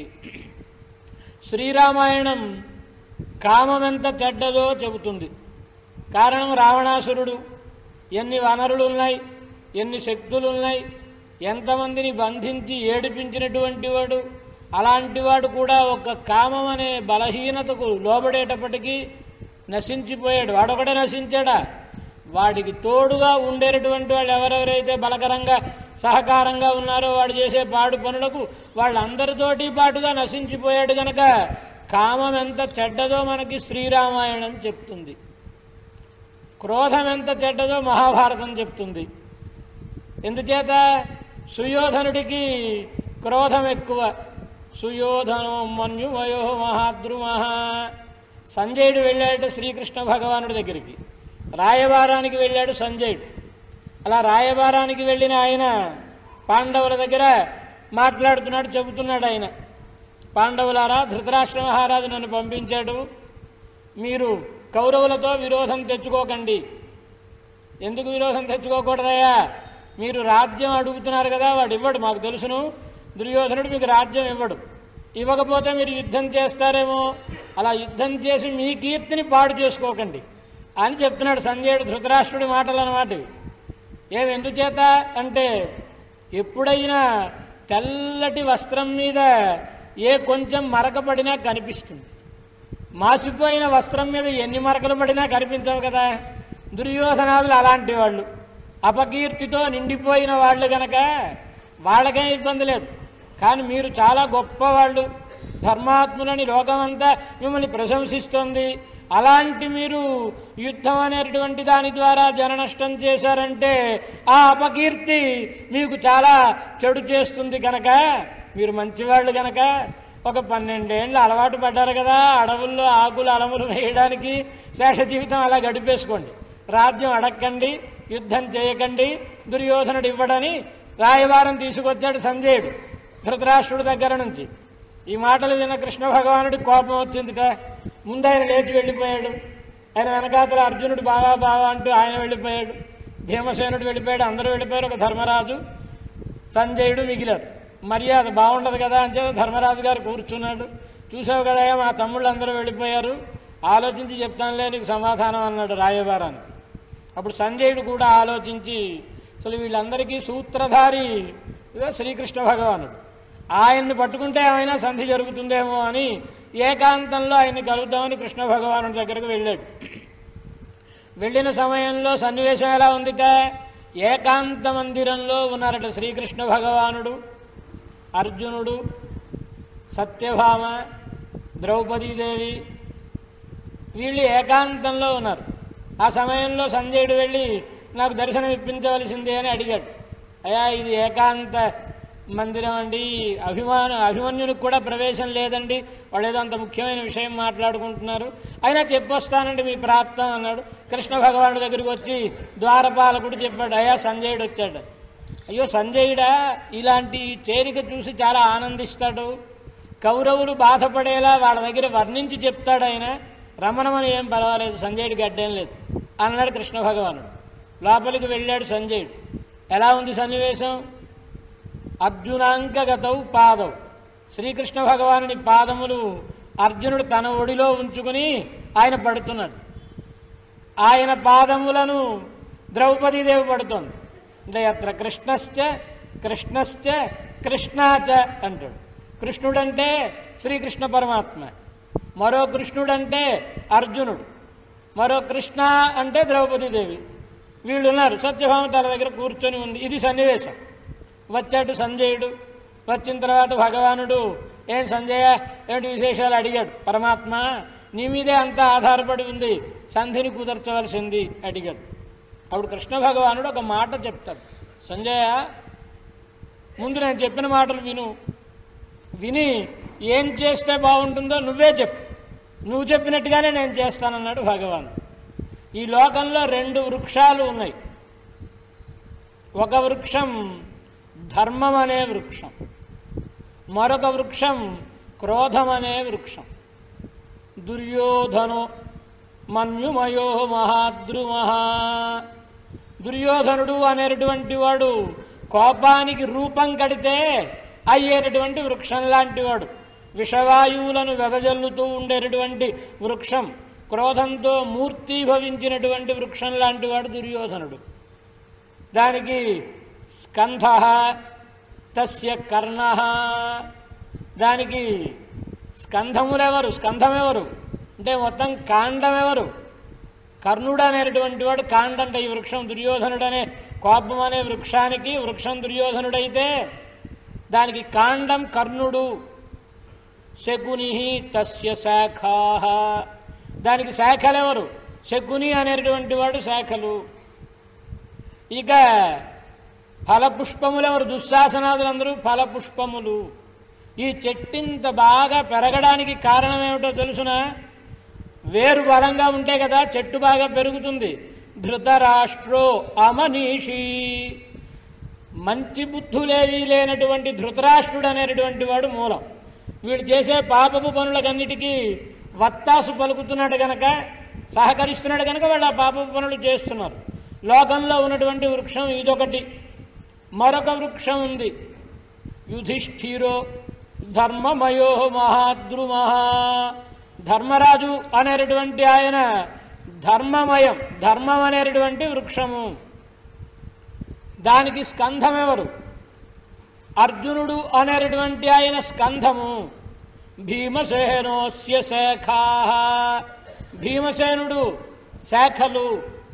శ్రీరామాయణం కామం ఎంత చెడ్డదో చెబుతుంది కారణం రావణాసురుడు ఎన్ని వనరులు ఉన్నాయి ఎన్ని శక్తులు ఉన్నాయి ఎంతమందిని బంధించి ఏడిపించినటువంటి వాడు అలాంటి వాడు కూడా ఒక కామం అనే బలహీనతకు లోబడేటప్పటికీ నశించిపోయాడు వాడొకడే నశించాడా వాడికి తోడుగా ఉండేటటువంటి వాళ్ళు ఎవరెవరైతే బలకరంగా సహకారంగా ఉన్నారో వాడు చేసే పాడు పనులకు వాళ్ళందరితోటి పాటుగా నశించిపోయాడు గనక కామం ఎంత చెడ్డదో మనకి శ్రీరామాయణం చెప్తుంది క్రోధం ఎంత చెడ్డదో మహాభారతం చెప్తుంది ఎందుచేత సుయోధనుడికి క్రోధం ఎక్కువ సుయోధనో మన్యుమయో మహాద్రుమహ సంజయుడు వెళ్ళాడు శ్రీకృష్ణ భగవానుడి దగ్గరికి రాయబారానికి వెళ్ళాడు సంజయుడు అలా రాయబారానికి వెళ్ళిన ఆయన పాండవుల దగ్గర మాట్లాడుతున్నాడు చెబుతున్నాడు ఆయన పాండవులారా ధృతరాష్ట్ర మహారాజు నన్ను పంపించాడు మీరు కౌరవులతో విరోధం తెచ్చుకోకండి ఎందుకు విరోధం తెచ్చుకోకూడదయ్యా మీరు రాజ్యం అడుగుతున్నారు కదా వాడు ఇవ్వడు మాకు తెలుసును దుర్యోధనుడు మీకు రాజ్యం ఇవ్వడు ఇవ్వకపోతే మీరు యుద్ధం చేస్తారేమో అలా యుద్ధం చేసి మీ కీర్తిని పాడు చేసుకోకండి అని చెప్తున్నాడు సంజయుడు ధృతరాష్ట్రుడి మాటలు అన్నమాట ఇవి. ఏమి ఎందుచేత అంటే ఎప్పుడైనా తెల్లటి వస్త్రం మీద ఏ కొంచెం మరక పడినా కనిపిస్తుంది మాసిపోయిన వస్త్రం మీద ఎన్ని మరకలు పడినా కనిపించవు కదా దుర్యోధనాదులు అలాంటి వాళ్ళు అపకీర్తితో నిండిపోయిన వాళ్ళు గనక వాళ్ళకేం ఇబ్బంది లేదు కానీ మీరు చాలా గొప్పవాళ్ళు ధర్మాత్ములని లోకమంతా మిమ్మల్ని ప్రశంసిస్తోంది అలాంటి మీరు యుద్ధం అనేటటువంటి దాని ద్వారా జననష్టం చేశారంటే ఆ అపకీర్తి మీకు చాలా చెడు చేస్తుంది కనుక మీరు మంచివాళ్ళు కనుక ఒక పన్నెండేళ్ళు అలవాటు పడ్డారు కదా అడవుల్లో ఆకులు అలములు వేయడానికి శేష జీవితం అలా గడిపేసుకోండి రాజ్యం అడక్కండి యుద్ధం చేయకండి దుర్యోధనుడు ఇవ్వడని రాయవారం తీసుకొచ్చాడు సంజయుడు ధృతరాష్ట్రుడి దగ్గర నుంచి ఈ మాటలు విన్న కృష్ణ భగవానుడి కోపం వచ్చిందిట ముందు ఆయన లేచి వెళ్ళిపోయాడు ఆయన వెనకాతల అర్జునుడు బావా బావా అంటూ ఆయన వెళ్ళిపోయాడు భీమసేనుడు వెళ్ళిపోయాడు అందరూ వెళ్ళిపోయారు ఒక ధర్మరాజు సంజయుడు మిగిలారు మర్యాద బాగుండదు కదా అని చేత ధర్మరాజు గారు కూర్చున్నాడు చూసావు కదా మా తమ్ముళ్ళు అందరూ వెళ్ళిపోయారు ఆలోచించి చెప్తానులే నీకు సమాధానం అన్నాడు రాయబారానికి అప్పుడు సంజయుడు కూడా ఆలోచించి అసలు వీళ్ళందరికీ సూత్రధారి ఇదిగో శ్రీకృష్ణ భగవానుడు ఆయన్ని పట్టుకుంటే ఏమైనా సంధి జరుగుతుందేమో అని ఏకాంతంలో ఆయన్ని కలుద్దామని కృష్ణ భగవానుడి దగ్గరకు వెళ్ళాడు వెళ్ళిన సమయంలో సన్నివేశం ఎలా ఉందిట ఏకాంత మందిరంలో ఉన్నారట శ్రీకృష్ణ భగవానుడు అర్జునుడు సత్యభామ ద్రౌపదీదేవి వీళ్ళు ఏకాంతంలో ఉన్నారు ఆ సమయంలో సంజయుడు వెళ్ళి నాకు దర్శనం ఇప్పించవలసిందే అని అడిగాడు అయ్యా ఇది ఏకాంత మందిరం అండి అభిమాన అభిమన్యునికి కూడా ప్రవేశం లేదండి వాళ్ళు ఏదో అంత ముఖ్యమైన విషయం మాట్లాడుకుంటున్నారు అయినా చెప్పొస్తానండి మీ ప్రాప్తం అన్నాడు కృష్ణ భగవానుడి దగ్గరికి వచ్చి ద్వారపాలకుడు చెప్పాడు అయ్యా సంజయుడు వచ్చాడు అయ్యో సంజయుడా ఇలాంటి చేరిక చూసి చాలా ఆనందిస్తాడు కౌరవులు బాధపడేలా వాళ్ళ దగ్గర వర్ణించి చెప్తాడు ఆయన రమణమని ఏం పర్వాలేదు సంజయుడికి అడ్డేం లేదు అన్నాడు కృష్ణ భగవానుడు లోపలికి వెళ్ళాడు సంజయుడు ఎలా ఉంది సన్నివేశం అర్జునాంకగతౌ పాదౌ శ్రీకృష్ణ భగవానుని పాదములు అర్జునుడు తన ఒడిలో ఉంచుకుని ఆయన పడుతున్నాడు ఆయన పాదములను ద్రౌపదీదేవి పడుతోంది అంటే అత్ర కృష్ణశ్చ కృష్ణశ్చ కృష్ణాచ అంటాడు కృష్ణుడంటే శ్రీకృష్ణ పరమాత్మ మరో కృష్ణుడంటే అర్జునుడు మరో కృష్ణ అంటే ద్రౌపదీదేవి వీళ్ళు ఉన్నారు సత్యభామ తల దగ్గర కూర్చొని ఉంది ఇది సన్నివేశం వచ్చాడు సంజయుడు వచ్చిన తర్వాత భగవానుడు ఏం సంజయ ఏమిటి విశేషాలు అడిగాడు పరమాత్మ నీ మీదే అంతా ఆధారపడి ఉంది సంధిని కుదర్చవలసింది అడిగాడు అప్పుడు కృష్ణ భగవానుడు ఒక మాట చెప్తాడు సంజయ ముందు నేను చెప్పిన మాటలు విను విని ఏం చేస్తే బాగుంటుందో నువ్వే చెప్పు నువ్వు చెప్పినట్టుగానే నేను చేస్తానన్నాడు భగవాన్ ఈ లోకంలో రెండు వృక్షాలు ఉన్నాయి ఒక వృక్షం ధర్మం అనే వృక్షం మరొక వృక్షం క్రోధం అనే వృక్షం దుర్యోధను మన్యుమయో మహాద్రుమహా దుర్యోధనుడు అనేటటువంటి వాడు కోపానికి రూపం కడితే అయ్యేటటువంటి వృక్షం లాంటి వాడు విషవాయువులను వెదజల్లుతూ ఉండేటటువంటి వృక్షం క్రోధంతో మూర్తీభవించినటువంటి వృక్షం లాంటి వాడు దుర్యోధనుడు దానికి స్కంధ తస్య కర్ణ దానికి స్కంధములెవరు స్కంధమెవరు అంటే మొత్తం కాండమెవరు కర్ణుడు అనేటటువంటి వాడు కాండంట ఈ వృక్షం దుర్యోధనుడు అనే కోపం అనే వృక్షానికి వృక్షం దుర్యోధనుడైతే దానికి కాండం కర్ణుడు శకుని తస్య శాఖా దానికి శాఖలెవరు శకుని అనేటటువంటి వాడు శాఖలు ఇక ఫలపుష్పములు ఎవరు దుశ్శాసనాదులందరూ ఫలపుష్పములు ఈ చెట్టింత బాగా పెరగడానికి కారణం ఏమిటో తెలుసునా వేరు బలంగా ఉంటే కదా చెట్టు బాగా పెరుగుతుంది ధృతరాష్ట్రో అమనీషి మంచి బుద్ధులేవి లేనటువంటి ధృతరాష్ట్రుడు అనేటటువంటి వాడు మూలం వీడు చేసే పాపపు పనులకన్నిటికీ వత్తాసు పలుకుతున్నాడు గనక సహకరిస్తున్నాడు కనుక వాళ్ళు ఆ పాపపు పనులు చేస్తున్నారు లోకంలో ఉన్నటువంటి వృక్షం ఇదొకటి మరొక వృక్షం ఉంది యుధిష్ఠిరో ధర్మమయో మహాద్రుమహా ధర్మరాజు అనేటటువంటి ఆయన ధర్మమయం ధర్మం అనేటటువంటి వృక్షము దానికి స్కంధం ఎవరు అర్జునుడు అనేటటువంటి ఆయన స్కంధము భీమసేనోస్య శాఖా భీమసేనుడు శాఖలు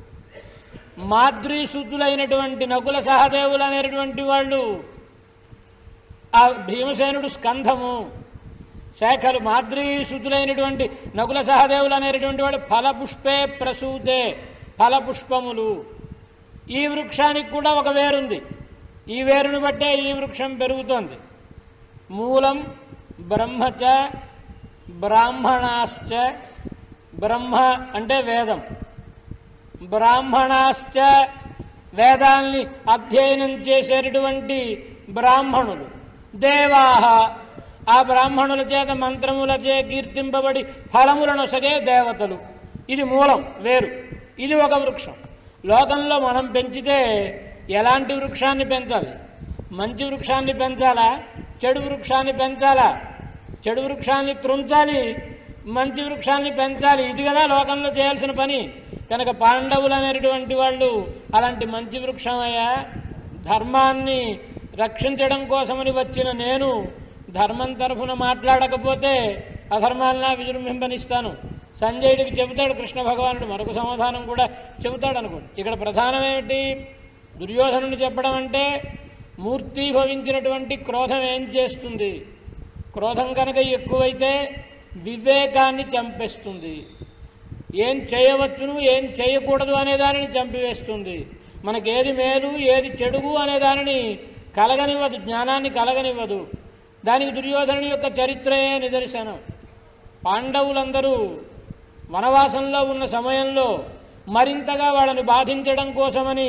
మాద్రీశుద్ధులైనటువంటి నకుల సహదేవులు అనేటటువంటి వాళ్ళు ఆ భీమసేనుడు స్కంధము శాఖలు మాద్రీశుద్ధులైనటువంటి నకుల సహదేవులు అనేటటువంటి వాడు ఫలపుష్పే ప్రసూతే ఫలపుష్పములు ఈ వృక్షానికి కూడా ఒక వేరుంది ఈ వేరును బట్టే ఈ వృక్షం పెరుగుతోంది మూలం బ్రహ్మచ బ్రాహ్మణాశ్చ బ్రహ్మ అంటే వేదం బ్రాహ్మణాశ్చ వేదాల్ని అధ్యయనం చేసేటటువంటి బ్రాహ్మణులు దేవాహ ఆ బ్రాహ్మణుల చేత మంత్రములచే కీర్తింపబడి ఫలములను సగే దేవతలు ఇది మూలం వేరు ఇది ఒక వృక్షం లోకంలో మనం పెంచితే ఎలాంటి వృక్షాన్ని పెంచాలి మంచి వృక్షాన్ని పెంచాలా చెడు వృక్షాన్ని పెంచాలా చెడు వృక్షాన్ని త్రుంచాలి మంచి వృక్షాన్ని పెంచాలి ఇది కదా లోకంలో చేయాల్సిన పని కనుక పాండవులు అనేటువంటి వాళ్ళు అలాంటి మంచి వృక్షం అయ్యా ధర్మాన్ని రక్షించడం కోసమని వచ్చిన నేను ధర్మం తరఫున మాట్లాడకపోతే అధర్మాలనా విజృంభింపనిస్తాను సంజయుడికి చెబుతాడు కృష్ణ భగవానుడు మరొక సమాధానం కూడా చెబుతాడు అనుకోండి ఇక్కడ ప్రధానం ఏమిటి దుర్యోధనుని చెప్పడం అంటే మూర్తీభవించినటువంటి క్రోధం ఏం చేస్తుంది క్రోధం కనుక ఎక్కువైతే వివేకాన్ని చంపేస్తుంది ఏం చేయవచ్చును ఏం చేయకూడదు అనే దానిని చంపివేస్తుంది మనకేది మేలు ఏది చెడుగు అనే దానిని కలగనివ్వదు జ్ఞానాన్ని కలగనివ్వదు దానికి దుర్యోధనుని యొక్క చరిత్రయే నిదర్శనం పాండవులందరూ వనవాసంలో ఉన్న సమయంలో మరింతగా వాళ్ళని బాధించడం కోసమని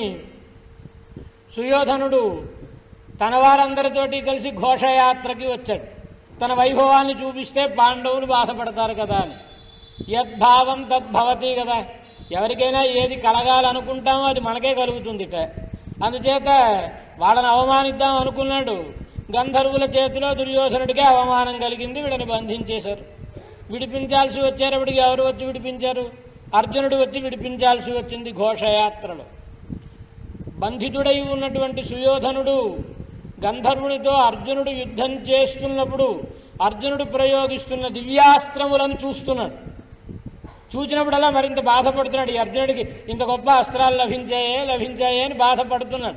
సుయోధనుడు తన వారందరితోటి కలిసి ఘోషయాత్రకి వచ్చాడు తన వైభవాన్ని చూపిస్తే పాండవులు బాధపడతారు కదా అని యద్భావం తద్భవతి కదా ఎవరికైనా ఏది కలగాలనుకుంటామో అది మనకే కలుగుతుందిట అందుచేత వాళ్ళని అవమానిద్దాం అనుకున్నాడు గంధర్వుల చేతిలో దుర్యోధనుడికే అవమానం కలిగింది వీళ్ళని బంధించేశారు విడిపించాల్సి వచ్చేటప్పటికి ఎవరు వచ్చి విడిపించారు అర్జునుడు వచ్చి విడిపించాల్సి వచ్చింది ఘోషయాత్రలో బంధితుడై ఉన్నటువంటి సుయోధనుడు గంధర్వునితో అర్జునుడు యుద్ధం చేస్తున్నప్పుడు అర్జునుడు ప్రయోగిస్తున్న దివ్యాస్త్రములను చూస్తున్నాడు చూసినప్పుడల్లా మరింత బాధపడుతున్నాడు ఈ అర్జునుడికి ఇంత గొప్ప అస్త్రాలు లభించాయే లభించాయే అని బాధపడుతున్నాడు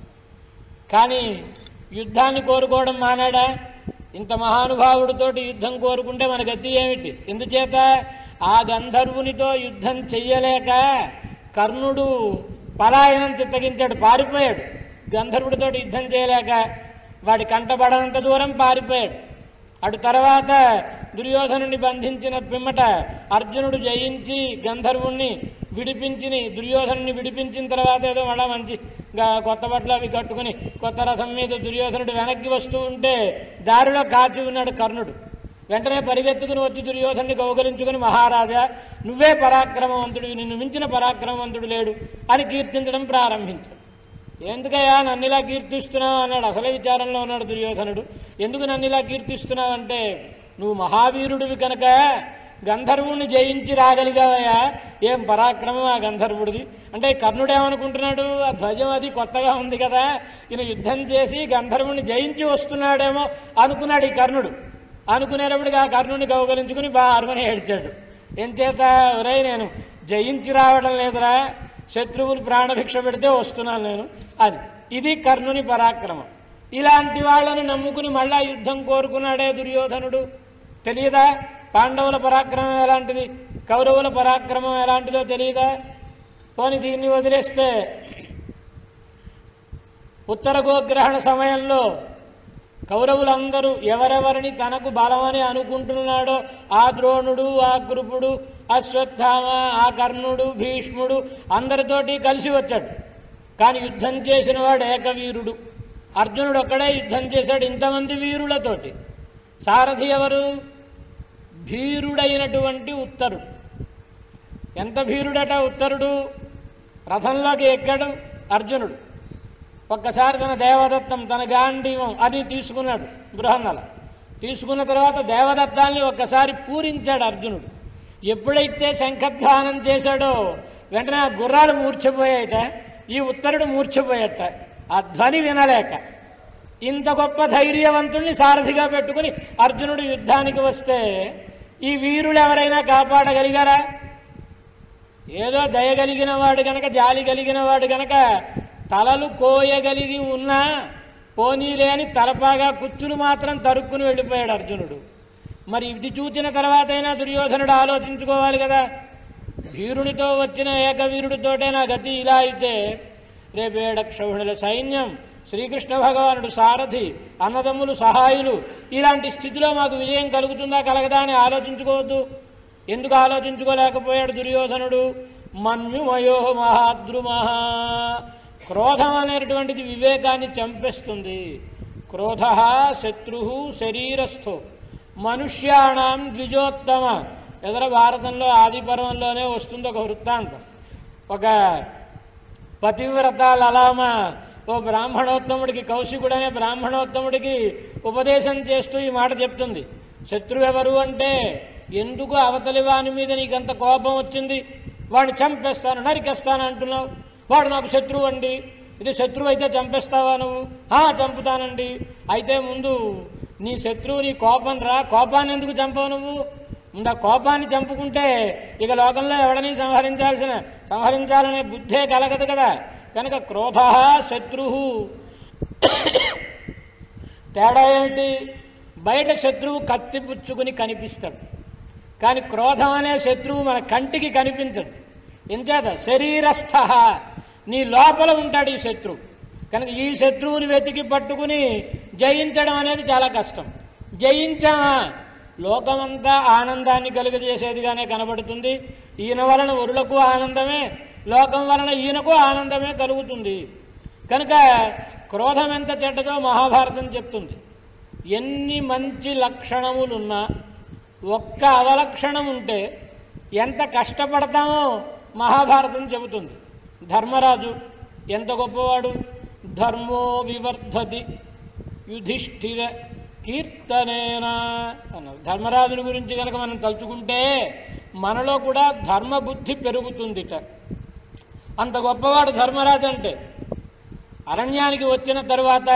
కానీ యుద్ధాన్ని కోరుకోవడం మానాడా ఇంత మహానుభావుడితోటి యుద్ధం కోరుకుంటే మన గతి ఏమిటి ఎందుచేత ఆ గంధర్వునితో యుద్ధం చెయ్యలేక కర్ణుడు పలాయనం చిత్తగించాడు పారిపోయాడు గంధర్వుడితో యుద్ధం చేయలేక వాడి కంటపడనంత దూరం పారిపోయాడు అటు తర్వాత దుర్యోధనుని బంధించిన పిమ్మట అర్జునుడు జయించి గంధర్వుణ్ణి విడిపించి దుర్యోధనుని విడిపించిన తర్వాత ఏదో మళ్ళా మంచి గా- కొత్త బట్టలు అవి కట్టుకుని కొత్త రథం మీద దుర్యోధనుడు వెనక్కి వస్తూ ఉంటే దారిలో కాచి ఉన్నాడు కర్ణుడు వెంటనే పరిగెత్తుకుని వచ్చి దుర్యోధనుని కౌగలించుకుని మహారాజా నువ్వే పరాక్రమవంతుడివి నిన్ను మించిన పరాక్రమవంతుడు లేడు అని కీర్తించడం ప్రారంభించాడు ఎందుకయ్యా నన్ను ఇలా కీర్తిస్తున్నావు అన్నాడు అసలే విచారంలో ఉన్నాడు దుర్యోధనుడు ఎందుకు నన్ను ఇలా కీర్తిస్తున్నావు అంటే నువ్వు మహావీరుడివి కనుక గంధర్వుణ్ణి జయించి రాగలిగావయ్యా ఏం పరాక్రమం ఆ గంధర్వుడిది అంటే కర్ణుడు ఏమనుకుంటున్నాడు ఆ ధ్వజం అది కొత్తగా ఉంది కదా ఈయన యుద్ధం చేసి గంధర్వుణ్ణి జయించి వస్తున్నాడేమో అనుకున్నాడు ఈ కర్ణుడు అనుకునేటప్పటికి ఆ కర్ణుని కౌగలించుకుని బాగా అరుమని ఏడ్చాడు ఎంచేత ఒరేయ్ నేను జయించి రావడం లేదురా శత్రువులు ప్రాణభిక్ష పెడితే వస్తున్నాను నేను అది ఇది కర్ణుని పరాక్రమం ఇలాంటి వాళ్ళని నమ్ముకుని మళ్ళా యుద్ధం కోరుకున్నాడే దుర్యోధనుడు తెలియదా పాండవుల పరాక్రమం ఎలాంటిది కౌరవుల పరాక్రమం ఎలాంటిదో తెలియదా పోని దీన్ని వదిలేస్తే ఉత్తర గోగ్రహణ సమయంలో కౌరవులందరూ ఎవరెవరిని తనకు బలమని అనుకుంటున్నాడో ఆ ద్రోణుడు ఆ కృపుడు అశ్వత్థామ ఆ కర్ణుడు భీష్ముడు అందరితోటి కలిసి వచ్చాడు కానీ యుద్ధం చేసిన వాడు ఏకవీరుడు అర్జునుడు ఒక్కడే యుద్ధం చేశాడు ఇంతమంది వీరులతోటి సారథి ఎవరు భీరుడైనటువంటి ఉత్తరుడు ఎంత భీరుడట ఉత్తరుడు రథంలోకి ఎక్కాడు అర్జునుడు ఒక్కసారి తన దేవదత్తం తన గాంధీవం అది తీసుకున్నాడు బృహన్నల తీసుకున్న తర్వాత దేవదత్తాన్ని ఒక్కసారి పూరించాడు అర్జునుడు ఎప్పుడైతే శంఖధ్వానం చేశాడో వెంటనే ఆ గుర్రాలు మూర్ఛపోయాయట ఈ ఉత్తరుడు మూర్ఛపోయాట ఆ ధ్వని వినలేక ఇంత గొప్ప ధైర్యవంతుల్ని సారథిగా పెట్టుకుని అర్జునుడు యుద్ధానికి వస్తే ఈ వీరులు ఎవరైనా కాపాడగలిగారా ఏదో దయగలిగిన వాడు గనక జాలి కలిగిన వాడు గనక తలలు కోయగలిగి ఉన్నా పోనీలే అని తలపాగా కుచ్చులు మాత్రం తరుక్కుని వెళ్ళిపోయాడు అర్జునుడు మరి ఇది చూచిన తర్వాతైనా దుర్యోధనుడు ఆలోచించుకోవాలి కదా భీరునితో వచ్చిన ఏకవీరుడితోటే నా గతి ఇలా అయితే రేపేడ క్షౌహిణుల సైన్యం శ్రీకృష్ణ భగవానుడు సారథి అన్నదమ్ములు సహాయులు ఇలాంటి స్థితిలో మాకు విజయం కలుగుతుందా కలగదా అని ఆలోచించుకోవద్దు ఎందుకు ఆలోచించుకోలేకపోయాడు దుర్యోధనుడు మన్యుమయో మహాద్రుమహ క్రోధం అనేటువంటిది వివేకాన్ని చంపేస్తుంది క్రోధ శత్రు శరీరస్థో మనుష్యాణం ద్విజోత్తమ ఎదర భారతంలో ఆది పర్వంలోనే వస్తుంది ఒక వృత్తాంతం ఒక పతివ్రత లలామ ఓ బ్రాహ్మణోత్తముడికి కౌశికుడు అనే బ్రాహ్మణోత్తముడికి ఉపదేశం చేస్తూ ఈ మాట చెప్తుంది శత్రువు ఎవరు అంటే ఎందుకు అవతలి వాని మీద నీకంత కోపం వచ్చింది వాడిని చంపేస్తాను నరికేస్తాను అంటున్నావు వాడు నాకు శత్రువు అండి ఇది శత్రువు అయితే చంపేస్తావా నువ్వు "ఆ, చంపుతానండి అయితే ముందు నీ శత్రువు నీ కోపం రా కోపాన్ని ఎందుకు చంపవు నువ్వు ముందు ఆ కోపాన్ని చంపుకుంటే ఇక లోకంలో ఎవడని సంహరించాల్సిన సంహరించాలనే బుద్ధే కలగదు కదా కనుక క్రోధ శత్రు తేడా ఏమిటి బయట శత్రువు కత్తిపుచ్చుకుని కనిపిస్తాడు కానీ క్రోధం అనే శత్రువు మన కంటికి కనిపించడు ఎంచేత శరీరస్థ నీ లోపల ఉంటాడు ఈ శత్రువు కనుక ఈ శత్రువుని వెతికి పట్టుకుని జయించడం అనేది చాలా కష్టం జయించామా లోకమంతా ఆనందాన్ని కలుగజేసేదిగానే కనబడుతుంది ఈయన వలన ఒరులకు ఆనందమే లోకం వలన ఈయనకు ఆనందమే కలుగుతుంది కనుక క్రోధం ఎంత చెడ్డదో మహాభారతం చెప్తుంది ఎన్ని మంచి లక్షణములున్నా ఒక్క అవలక్షణం ఉంటే ఎంత కష్టపడతామో మహాభారతం చెబుతుంది ధర్మరాజు ఎంత గొప్పవాడు ధర్మో వివర్ధతి యుధిష్ఠిర కీర్తనేనా అన్నారు ధర్మరాజుని గురించి కనుక మనం తలుచుకుంటే మనలో కూడా ధర్మబుద్ధి పెరుగుతుందిట అంత గొప్పవాడు ధర్మరాజు అంటే అరణ్యానికి వచ్చిన తరువాత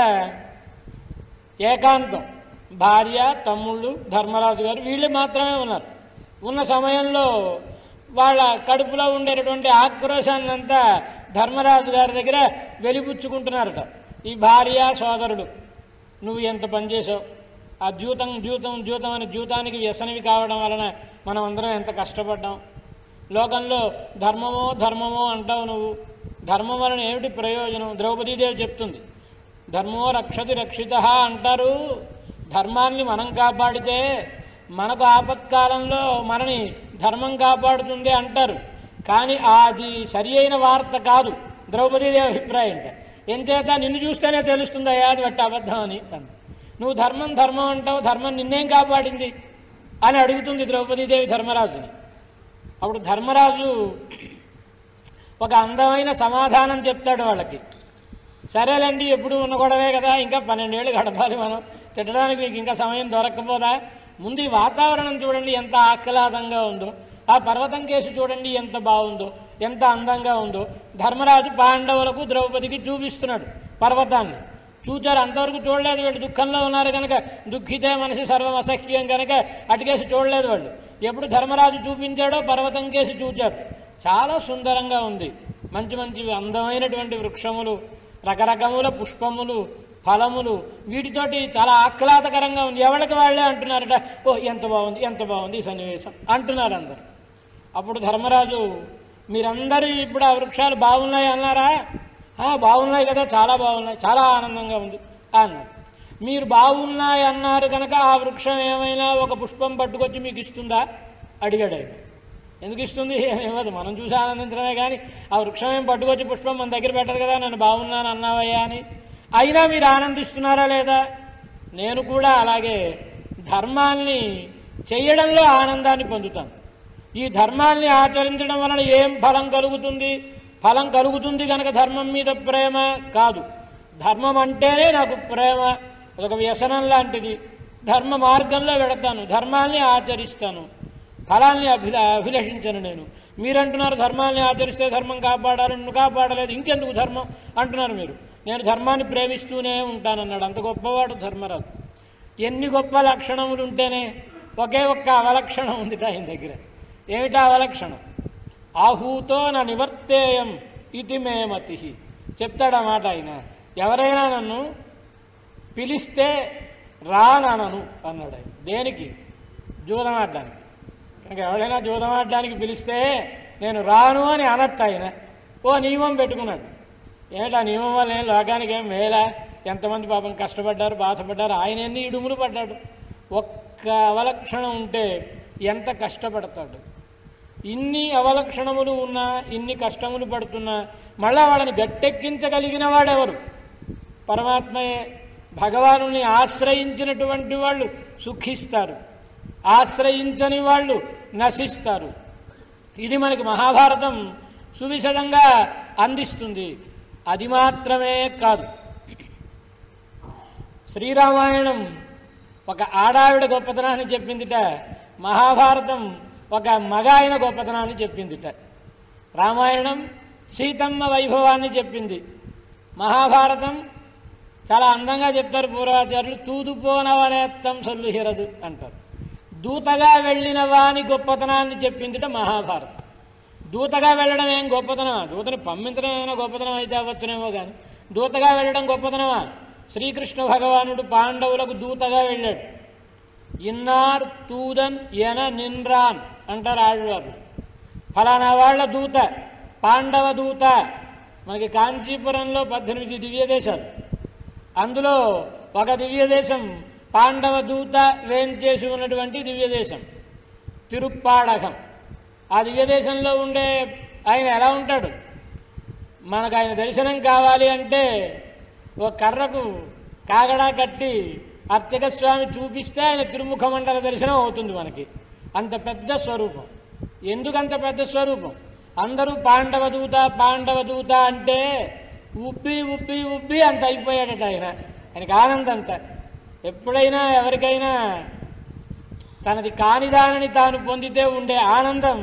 ఏకాంతం భార్య తమ్ముళ్ళు ధర్మరాజు గారు వీళ్ళు మాత్రమే ఉన్నారు ఉన్న సమయంలో వాళ్ళ కడుపులో ఉండేటటువంటి ఆక్రోశాన్ని అంతా ధర్మరాజు గారి దగ్గర వెలిపుచ్చుకుంటున్నారట ఈ భార్య సోదరుడు నువ్వు ఎంత పనిచేసావు ఆ ద్యూతం ద్యూతం ద్యూతం అనే ద్యూతానికి వ్యసనవి కావడం వలన మనం అందరం ఎంత కష్టపడ్డాం లోకంలో ధర్మమో ధర్మమో అంటావు నువ్వు ధర్మం వలన ఏమిటి ప్రయోజనం ద్రౌపదీదేవి చెప్తుంది ధర్మో రక్షతి రక్షిత అంటారు ధర్మాన్ని మనం కాపాడితే మనకు ఆపత్కాలంలో మనని ధర్మం కాపాడుతుంది అంటారు కానీ అది సరి అయిన వార్త కాదు ద్రౌపదీదేవి అభిప్రాయం అంటే ఎంచేత నిన్ను చూస్తేనే తెలుస్తుంది అయ్యా అది వట్టి అబద్ధం అని అంది నువ్వు ధర్మం ధర్మం అంటావు ధర్మం నిన్నేం కాపాడింది అని అడుగుతుంది ద్రౌపదీదేవి ధర్మరాజుని అప్పుడు ధర్మరాజు ఒక అందమైన సమాధానం చెప్తాడు వాళ్ళకి సరేలేండి ఎప్పుడు ఉన్న గొడవే కదా ఇంకా పన్నెండేళ్ళు గడపాలి మనం తిట్టడానికి మీకు ఇంకా సమయం దొరక్కపోదా ముందు ఈ వాతావరణం చూడండి ఎంత ఆహ్లాదంగా ఉందో ఆ పర్వతం కేసు చూడండి ఎంత బాగుందో ఎంత అందంగా ఉందో ధర్మరాజు పాండవులకు ద్రౌపదికి చూపిస్తున్నాడు పర్వతాన్ని చూచారు అంతవరకు చూడలేదు వీళ్ళు దుఃఖంలో ఉన్నారు కనుక దుఃఖితే మనసి సర్వం అసహ్యం కనుక అటుకేసి చూడలేదు వాళ్ళు ఎప్పుడు ధర్మరాజు చూపించాడో పర్వతం కేసి చూచారు చాలా సుందరంగా ఉంది మంచి మంచి అందమైనటువంటి వృక్షములు రకరకముల పుష్పములు ఫలములు వీటితోటి చాలా ఆహ్లాదకరంగా ఉంది ఎవరికి వాళ్ళే అంటున్నారట ఓ ఎంత బాగుంది ఎంత బాగుంది ఈ సన్నివేశం అంటున్నారు అందరు అప్పుడు ధర్మరాజు మీరందరూ ఇప్పుడు ఆ వృక్షాలు బాగున్నాయి అన్నారా "ఆ, బాగున్నాయి కదా చాలా బాగున్నాయి చాలా ఆనందంగా ఉంది అన్నారు మీరు బాగున్నాయి అన్నారు కనుక ఆ వృక్షం ఏమైనా ఒక పుష్పం పట్టుకొచ్చి మీకు ఇస్తుందా అడిగాడు ఆయన ఎందుకు ఇస్తుంది ఏమి ఇవ్వదు మనం చూసి ఆనందించడమే కానీ ఆ వృక్షం ఏం పట్టుకొచ్చి పుష్పం మన దగ్గర పెట్టదు కదా నేను బాగున్నాను అన్నావయ్యా అని అయినా మీరు ఆనందిస్తున్నారా లేదా నేను కూడా అలాగే ధర్మాన్ని చేయడంలో ఆనందాన్ని పొందుతాను ఈ ధర్మాన్ని ఆచరించడం వలన ఏం ఫలం కలుగుతుంది ఫలం కలుగుతుంది కనుక ధర్మం మీద ప్రేమ కాదు ధర్మం అంటేనే నాకు ప్రేమ అదొక వ్యసనం లాంటిది ధర్మ మార్గంలో వెడతాను ధర్మాన్ని ఆచరిస్తాను ఫలాన్ని అభిల అభిలషించను నేను మీరంటున్నారు ధర్మాన్ని ఆచరిస్తే ధర్మం కాపాడాలి నువ్వు కాపాడలేదు ఇంకెందుకు ధర్మం అంటున్నారు మీరు నేను ధర్మాన్ని ప్రేమిస్తూనే ఉంటానన్నాడు అంత గొప్పవాడు ధర్మరాజు ఎన్ని గొప్ప లక్షణములు ఉంటేనే ఒకే ఒక్క అవలక్షణం ఉంది ఆయన దగ్గర ఏమిటా అవలక్షణం ఆహూతో నా నివర్తేయం ఇది మే మతి చెప్తాడన్నమాట ఆయన ఎవరైనా నన్ను పిలిస్తే రానను అన్నాడు ఆయన దేనికి జూదమాడడానికి కనుక ఎవరైనా జూదమాడడానికి పిలిస్తే నేను రాను అని అనట్టు ఆయన ఓ నియమం పెట్టుకున్నాడు ఏమిటా నియమం వల్ల ఏం లోకానికి ఏం మేలా ఎంతమంది పాపం కష్టపడ్డారు బాధపడ్డారు ఆయన ఎన్ని ఇడుములు పడ్డాడు ఒక్క అవలక్షణం ఉంటే ఎంత కష్టపడతాడు ఇన్ని అవలక్షణములు ఉన్నా ఇన్ని కష్టములు పడుతున్నా మళ్ళా వాళ్ళని గట్టెక్కించగలిగిన వాడెవరు పరమాత్మయే భగవానుని ఆశ్రయించినటువంటి వాళ్ళు సుఖిస్తారు ఆశ్రయించని వాళ్ళు నశిస్తారు ఇది మనకి మహాభారతం సువిశదంగా అందిస్తుంది అది మాత్రమే కాదు శ్రీరామాయణం ఒక ఆడావిడ గొప్పతనాన్ని చెప్పిందిట మహాభారతం ఒక మగాయన గొప్పతనాన్ని చెప్పిందిట రామాయణం సీతమ్మ వైభవాన్ని చెప్పింది మహాభారతం చాలా అందంగా చెప్తారు పూర్వాచార్యులు తూదుపోనవనేత్తం సొల్లు హిరదు అంటారు దూతగా వెళ్ళిన వాని గొప్పతనాన్ని చెప్పిందిట మహాభారతం దూతగా వెళ్ళడం ఏం గొప్పతనమా దూతని పంపించడం ఏమైనా గొప్పతనం అయితే అవ్వచ్చునేమో కానీ దూతగా వెళ్ళడం గొప్పతనమా శ్రీకృష్ణ భగవానుడు పాండవులకు దూతగా వెళ్ళాడు ఇన్నార్ తూదన్ ఎన నిన్రాన్ అంటారు ఆడవారు ఫలానా వాళ్ళ దూత పాండవ దూత మనకి కాంచీపురంలో పద్దెనిమిది దివ్య దేశాలు అందులో ఒక దివ్య దేశం పాండవ దూత వేంచేసి ఉన్నటువంటి దివ్య దేశం తిరుప్పాడకం ఆ దివ్య దేశంలో ఉండే ఆయన ఎలా ఉంటాడు మనకు ఆయన దర్శనం కావాలి అంటే ఒక కర్రకు కాగడా కట్టి అర్చక స్వామి చూపిస్తే ఆయన తిరుముఖ మండల దర్శనం అవుతుంది మనకి అంత పెద్ద స్వరూపం ఎందుకంత పెద్ద స్వరూపం అందరూ పాండవ దూత పాండవ దూత అంటే ఉబ్బి ఉబ్బి ఉబ్బి అంత అయిపోయాడట ఆయన ఆయనకి ఆనందంట ఎప్పుడైనా ఎవరికైనా తనది కానిదానని తాను పొందితే ఉండే ఆనందం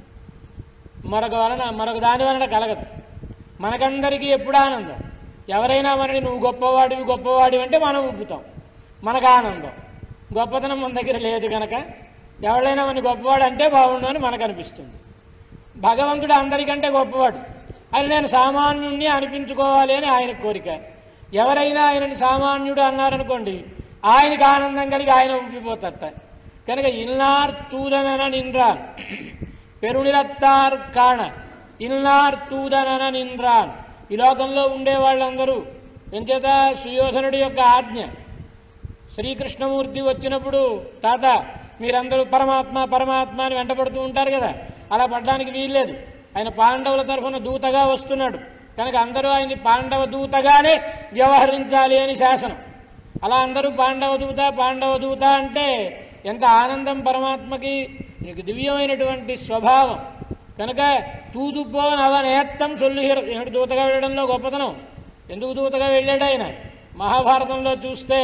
మరొక వలన మరొక దాని వలన కలగదు మనకందరికీ ఎప్పుడు ఆనందం ఎవరైనా మనని నువ్వు గొప్పవాడివి గొప్పవాడివి అంటే మనం ఉబ్బుతాం మనకు ఆనందం గొప్పతనం మన దగ్గర లేదు కనుక ఎవరైనా మన గొప్పవాడు అంటే బాగుండు అని మనకు అనిపిస్తుంది భగవంతుడు అందరికంటే గొప్పవాడు అని నేను సామాన్యుణ్ణి అనిపించుకోవాలి అని ఆయన కోరిక ఎవరైనా ఆయనని సామాన్యుడు అన్నారనుకోండి ఆయనకి ఆనందం కలిగి ఆయన ఉబ్బిపోతట కనుక ఇల్నార్ తూదనన నిన్రాన్ పెరునిరత్తార్ కాణ ఇల్నార్ తూదనన నిన్రాన్ ఈ లోకంలో ఉండే వాళ్ళందరూ ఎంచేత సుయోధనుడి యొక్క ఆజ్ఞ శ్రీకృష్ణమూర్తి వచ్చినప్పుడు తాత మీరందరూ పరమాత్మ పరమాత్మ అని వెంటబడుతూ ఉంటారు కదా అలా పడడానికి వీల్లేదు ఆయన పాండవుల తరఫున దూతగా వస్తున్నాడు కనుక అందరూ ఆయన్ని పాండవ దూతగానే వ్యవహరించాలి అని శాసనం అలా అందరూ పాండవ దూత పాండవ దూత అంటే ఎంత ఆనందం పరమాత్మకి నీకు దివ్యమైనటువంటి స్వభావం కనుక తూదుపో నవనేత్తం సొల్లు ఏమిటి దూతగా వెళ్ళడంలో గొప్పతనం ఎందుకు దూతగా వెళ్ళాడు ఆయన మహాభారతంలో చూస్తే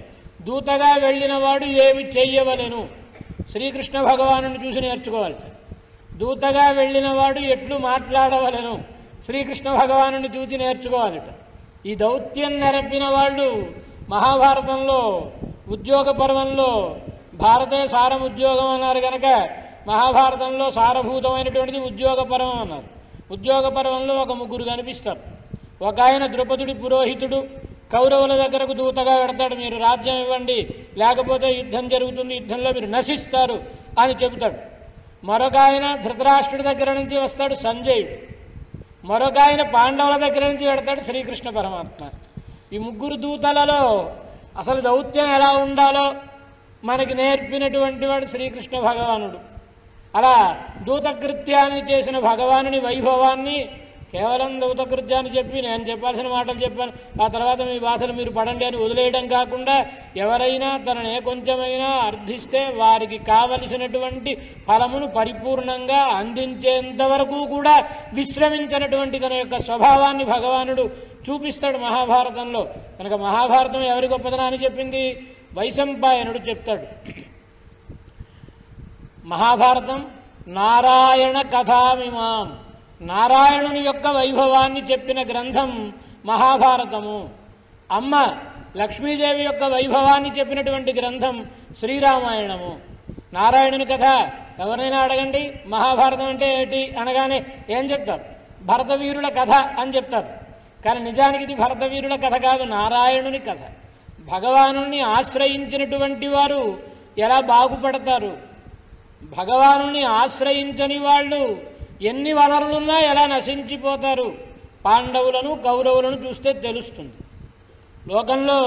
దూతగా వెళ్ళిన వాడు ఏమి చెయ్యవలెను శ్రీకృష్ణ భగవాను చూసి నేర్చుకోవాలి దూతగా వెళ్ళిన వాడు ఎట్లు మాట్లాడవలెను శ్రీకృష్ణ భగవాను చూసి నేర్చుకోవాలిట ఈ దౌత్యం నెరపిన వాళ్ళు మహాభారతంలో ఉద్యోగ పర్వంలో భారతే సారం ఉద్యోగం అన్నారు కనుక మహాభారతంలో సారభూతమైనటువంటిది ఉద్యోగ పర్వం అన్నారు ఉద్యోగ పర్వంలో ఒక ముగ్గురు కనిపిస్తారు ఒక ఆయన ద్రుపదుడి పురోహితుడు కౌరవుల దగ్గరకు దూతగా పెడతాడు మీరు రాజ్యం ఇవ్వండి లేకపోతే యుద్ధం జరుగుతుంది యుద్ధంలో మీరు నశిస్తారు అని చెబుతాడు మరొక ఆయన ధృతరాష్ట్రుడి దగ్గర నుంచి వస్తాడు సంజయుడు మరొక ఆయన పాండవుల దగ్గర నుంచి పెడతాడు శ్రీకృష్ణ పరమాత్మ ఈ ముగ్గురు దూతలలో అసలు దౌత్యం ఎలా ఉండాలో మనకి నేర్పినటువంటి వాడు శ్రీకృష్ణ భగవానుడు అలా దూతకృత్యాన్ని చేసిన భగవానుని వైభవాన్ని కేవలం దౌతకృత్యాన్ని చెప్పి నేను చెప్పాల్సిన మాటలు చెప్పాను ఆ తర్వాత మీ బాధలు మీరు పడండి అని వదిలేయడం కాకుండా ఎవరైనా తనని ఏ కొంచెమైనా అర్థిస్తే వారికి కావలసినటువంటి ఫలమును పరిపూర్ణంగా అందించేంత వరకు కూడా విశ్రమించినటువంటి తన యొక్క స్వభావాన్ని భగవానుడు చూపిస్తాడు మహాభారతంలో కనుక మహాభారతం ఎవరి గొప్పతనాన్ని చెప్పింది వైశంపాయనుడు చెప్తాడు మహాభారతం నారాయణ కథామిమాం నారాయణుని యొక్క వైభవాన్ని చెప్పిన గ్రంథం మహాభారతము అమ్మ లక్ష్మీదేవి యొక్క వైభవాన్ని చెప్పినటువంటి గ్రంథం శ్రీరామాయణము నారాయణుని కథ ఎవరైనా అడగండి మహాభారతం అంటే ఏంటి అనగానే ఏం చెప్తారు భరతవీరుల కథ అని చెప్తారు కానీ నిజానికి ఇది భరతవీరుల కథ కాదు నారాయణుని కథ భగవాను ఆశ్రయించినటువంటి వారు ఎలా బాగుపడతారు భగవాను ఆశ్రయించని వాళ్ళు ఎన్ని వనరులున్నా ఎలా నశించిపోతారు పాండవులను కౌరవులను చూస్తే తెలుస్తుంది లోకంలో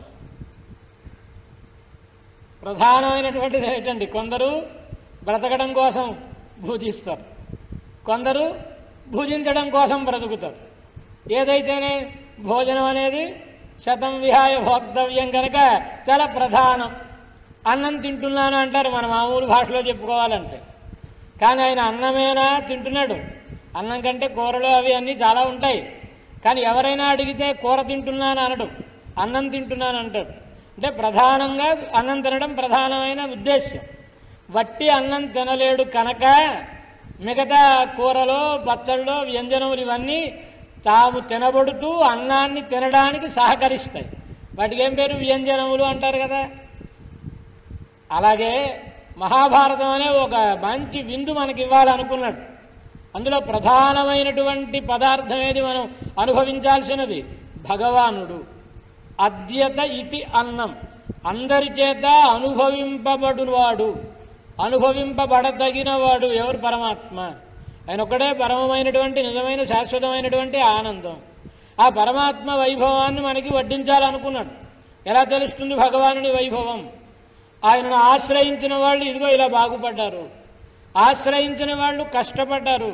ప్రధానమైనటువంటిది ఏంటండి కొందరు బ్రతకడం కోసం భూజిస్తారు కొందరు భుజించడం కోసం బ్రతుకుతారు ఏదైతేనే భోజనం అనేది శతం విహాయ భోక్తవ్యం కనుక చాలా ప్రధానం అన్నం తింటున్నాను అంటారు మన మామూలు భాషలో చెప్పుకోవాలంటే కానీ ఆయన అన్నమేనా తింటున్నాడు అన్నం కంటే కూరలు అవి అన్నీ చాలా ఉంటాయి కానీ ఎవరైనా అడిగితే కూర తింటున్నాను అనడం అన్నం తింటున్నాను అంటాడు అంటే ప్రధానంగా అన్నం తినడం ప్రధానమైన ఉద్దేశ్యం వట్టి అన్నం తినలేడు కనుక మిగతా కూరలో పచ్చళ్ళలో వ్యంజనములు ఇవన్నీ తాము తినబడుతూ అన్నాన్ని తినడానికి సహకరిస్తాయి వాటికి ఏం పేరు వ్యంజనములు అంటారు కదా అలాగే మహాభారతం అనే ఒక మంచి విందు మనకి ఇవ్వాలనుకున్నాడు అందులో ప్రధానమైనటువంటి పదార్థం ఏది మనం అనుభవించాల్సినది భగవానుడు అద్యత ఇతి అన్నం అందరి చేత అనుభవింపబడువాడు అనుభవింపబడదగినవాడు ఎవరు పరమాత్మ ఆయన ఒక్కడే పరమమైనటువంటి నిజమైన శాశ్వతమైనటువంటి ఆనందం ఆ పరమాత్మ వైభవాన్ని మనకి వడ్డించాలనుకున్నాడు ఎలా తెలుస్తుంది భగవానుని వైభవం ఆయనను ఆశ్రయించిన వాళ్ళు ఇదిగో ఇలా బాగుపడ్డారు ఆశ్రయించిన వాళ్ళు కష్టపడ్డారు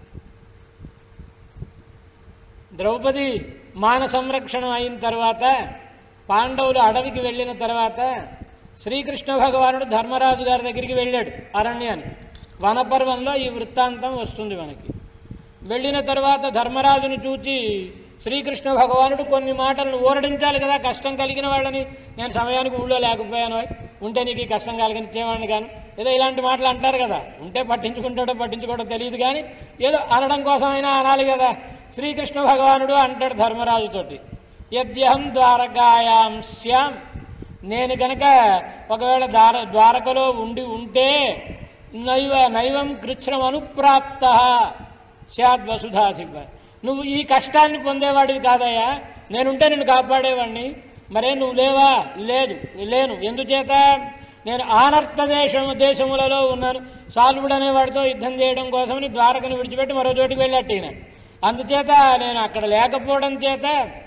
ద్రౌపది మాన సంరక్షణ అయిన తర్వాత పాండవులు అడవికి వెళ్ళిన తర్వాత శ్రీకృష్ణ భగవానుడు ధర్మరాజు గారి దగ్గరికి వెళ్ళాడు అరణ్యానికి వనపర్వంలో ఈ వృత్తాంతం వస్తుంది మనకి వెళ్ళిన తర్వాత ధర్మరాజును చూచి శ్రీకృష్ణ భగవానుడు కొన్ని మాటలను ఊరడించాలి కదా కష్టం కలిగిన వాళ్ళని నేను సమయానికి ఊళ్ళో లేకపోయాను ఉంటే నీకు ఈ కష్టం కలిగించేవాడిని కాను ఏదో ఇలాంటి మాటలు అంటారు కదా ఉంటే పట్టించుకుంటాడో పట్టించుకోవడో తెలియదు కానీ ఏదో అనడం కోసమైనా అనాలి కదా శ్రీకృష్ణ భగవానుడు అంటాడు ధర్మరాజుతోటి యద్యహం ద్వారకాయాం శ్యాం నేను కనుక ఒకవేళ ద్వార ద్వారకలో ఉండి ఉంటే నైవ నైవం కృచ్ఛ్రం అనుప్రాప్త స్యాద్ వసుధాధిప నువ్వు ఈ కష్టాన్ని పొందేవాడివి కాదయ్యా నేనుంటే నిన్ను కాపాడేవాడిని మరే నువ్వు లేవా లేదు లేను ఎందుచేత నేను ఆనర్త దేశం దేశములలో ఉన్నాను సాల్వుడు అనేవాడితో యుద్ధం చేయడం కోసమని ద్వారకను విడిచిపెట్టి మరో చోటికి వెళ్ళట్టు ఈయన అందుచేత నేను అక్కడ లేకపోవడం చేత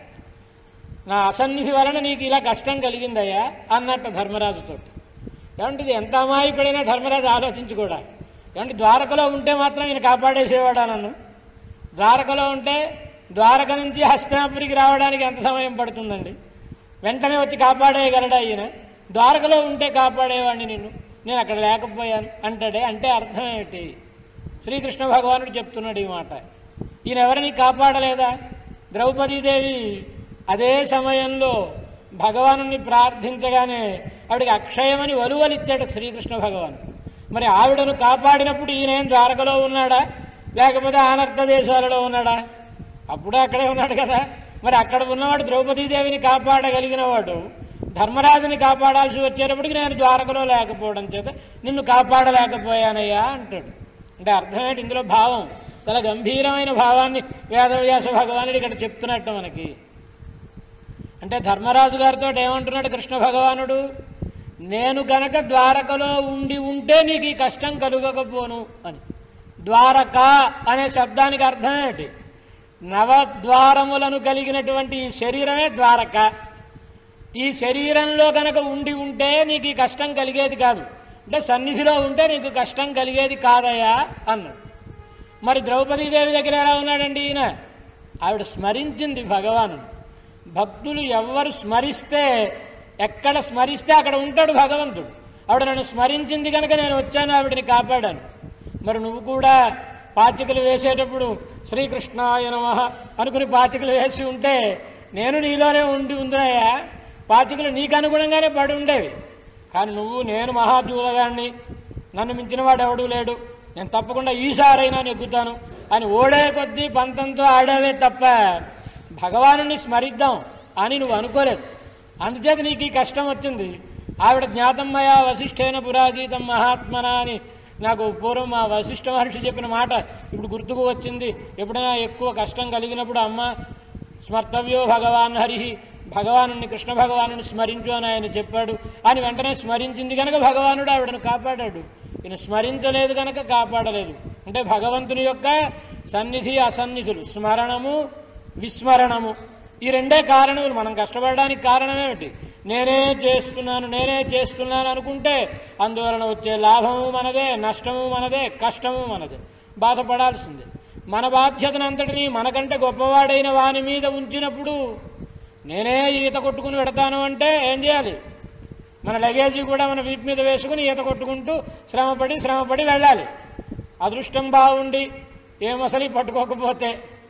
నా అసన్నిధి వలన నీకు ఇలా కష్టం కలిగిందయ్యా అన్నట్టు ధర్మరాజుతో ఏమంటే ఇది ఎంత అమాయకుడైనా ధర్మరాజు ఆలోచించి కూడా ఏమంటే ద్వారకలో ఉంటే మాత్రం ఈయన కాపాడేసేవాడా నన్ను ద్వారకలో ఉంటే ద్వారక నుంచి హస్తినాపురికి రావడానికి ఎంత సమయం పడుతుందండి వెంటనే వచ్చి కాపాడేయగలడా ఈయన ద్వారకలో ఉంటే కాపాడేవాడిని నిన్ను నేను అక్కడ లేకపోయాను అంటాడే అంటే అర్థం ఏమిటి శ్రీకృష్ణ భగవానుడు చెప్తున్నాడు ఈ మాట ఈయన ఎవరిని కాపాడలేదా ద్రౌపదీదేవి అదే సమయంలో భగవాను ప్రార్థించగానే ఆవిడకి అక్షయమని వలువలిచ్చాడు శ్రీకృష్ణ భగవాన్ మరి ఆవిడను కాపాడినప్పుడు ఈయనేం ద్వారకలో ఉన్నాడా లేకపోతే ఆనర్థ దేశాలలో ఉన్నాడా అప్పుడు అక్కడే ఉన్నాడు కదా మరి అక్కడ ఉన్నవాడు ద్రౌపదీదేవిని కాపాడగలిగిన వాడు ధర్మరాజుని కాపాడాల్సి వచ్చేటప్పటికి నేను ద్వారకలో లేకపోవడం చేత నిన్ను కాపాడలేకపోయానయ్యా అంటాడు అంటే అర్థం ఏంటి ఇందులో భావం చాలా గంభీరమైన భావాన్ని వేదవ్యాస భగవానుడు ఇక్కడ చెప్తున్నట్టు మనకి అంటే ధర్మరాజు గారితో ఏమంటున్నాడు కృష్ణ భగవానుడు నేను గనక ద్వారకలో ఉండి ఉంటే నీకు ఈ కష్టం కలుగకపోను అని ద్వారక అనే శబ్దానికి అర్థం ఏంటి నవద్వారములను కలిగినటువంటి ఈ శరీరమే ద్వారక ఈ శరీరంలో గనక ఉండి ఉంటే నీకు ఈ కష్టం కలిగేది కాదు అంటే సన్నిధిలో ఉంటే నీకు కష్టం కలిగేది కాదయా అన్నాడు మరి ద్రౌపదీదేవి దగ్గర ఎలా ఉన్నాడండి ఈయన ఆవిడ స్మరించింది భగవాను భక్తులు ఎవ్వరు స్మరిస్తే ఎక్కడ స్మరిస్తే అక్కడ ఉంటాడు భగవంతుడు ఆవిడ నన్ను స్మరించింది కనుక నేను వచ్చాను ఆవిడని కాపాడాను మరి నువ్వు కూడా పాచికలు వేసేటప్పుడు శ్రీకృష్ణాయ నమ అనుకుని పాచికలు వేసి ఉంటే నేను నీలోనే ఉండి ఉందిరాయా పాచికలు నీకు అనుగుణంగానే పడి ఉండేవి కానీ నువ్వు నేను మహాజూలగాన్ని నన్ను మించిన వాడు ఎవడూ లేడు నేను తప్పకుండా ఈసారైనా నెగ్గుతాను అని ఓడే కొద్దీ పంతంతో ఆడావే తప్ప భగవాను స్మరిద్దాం అని నువ్వు అనుకోలేదు అందుచేత నీకు ఈ కష్టం వచ్చింది ఆవిడ జ్ఞాతమ్మయ వశిష్ఠైన పురాగీతం మహాత్మన అని నాకు పూర్వం మా వశిష్ఠ మహర్షి చెప్పిన మాట ఇప్పుడు గుర్తుకు వచ్చింది ఎప్పుడైనా ఎక్కువ కష్టం కలిగినప్పుడు అమ్మ స్మర్తవ్యో భగవాన్ హరి భగవాను కృష్ణ భగవాను స్మరించు అని ఆయన చెప్పాడు అని వెంటనే స్మరించింది కనుక భగవానుడు ఆవిడను కాపాడాడు ఈయన స్మరించలేదు కనుక కాపాడలేదు అంటే భగవంతుని యొక్క సన్నిధి అసన్నిధులు స్మరణము విస్మరణము ఈ రెండే కారణములు మనం కష్టపడడానికి కారణం ఏమిటి నేనే చేస్తున్నాను నేనే చేస్తున్నాను అనుకుంటే అందువలన వచ్చే లాభము మనదే నష్టము మనదే కష్టము మనదే బాధపడాల్సిందే మన బాధ్యతనంతటినీ మనకంటే గొప్పవాడైన వాని మీద ఉంచినప్పుడు నేనే ఈత కొట్టుకుని పెడతాను అంటే ఏం చేయాలి మన లగేజీ కూడా మన వీపు మీద వేసుకుని ఈత కొట్టుకుంటూ శ్రమపడి శ్రమపడి వెళ్ళాలి అదృష్టం బాగుండి ఏ మసలి పట్టుకోకపోతే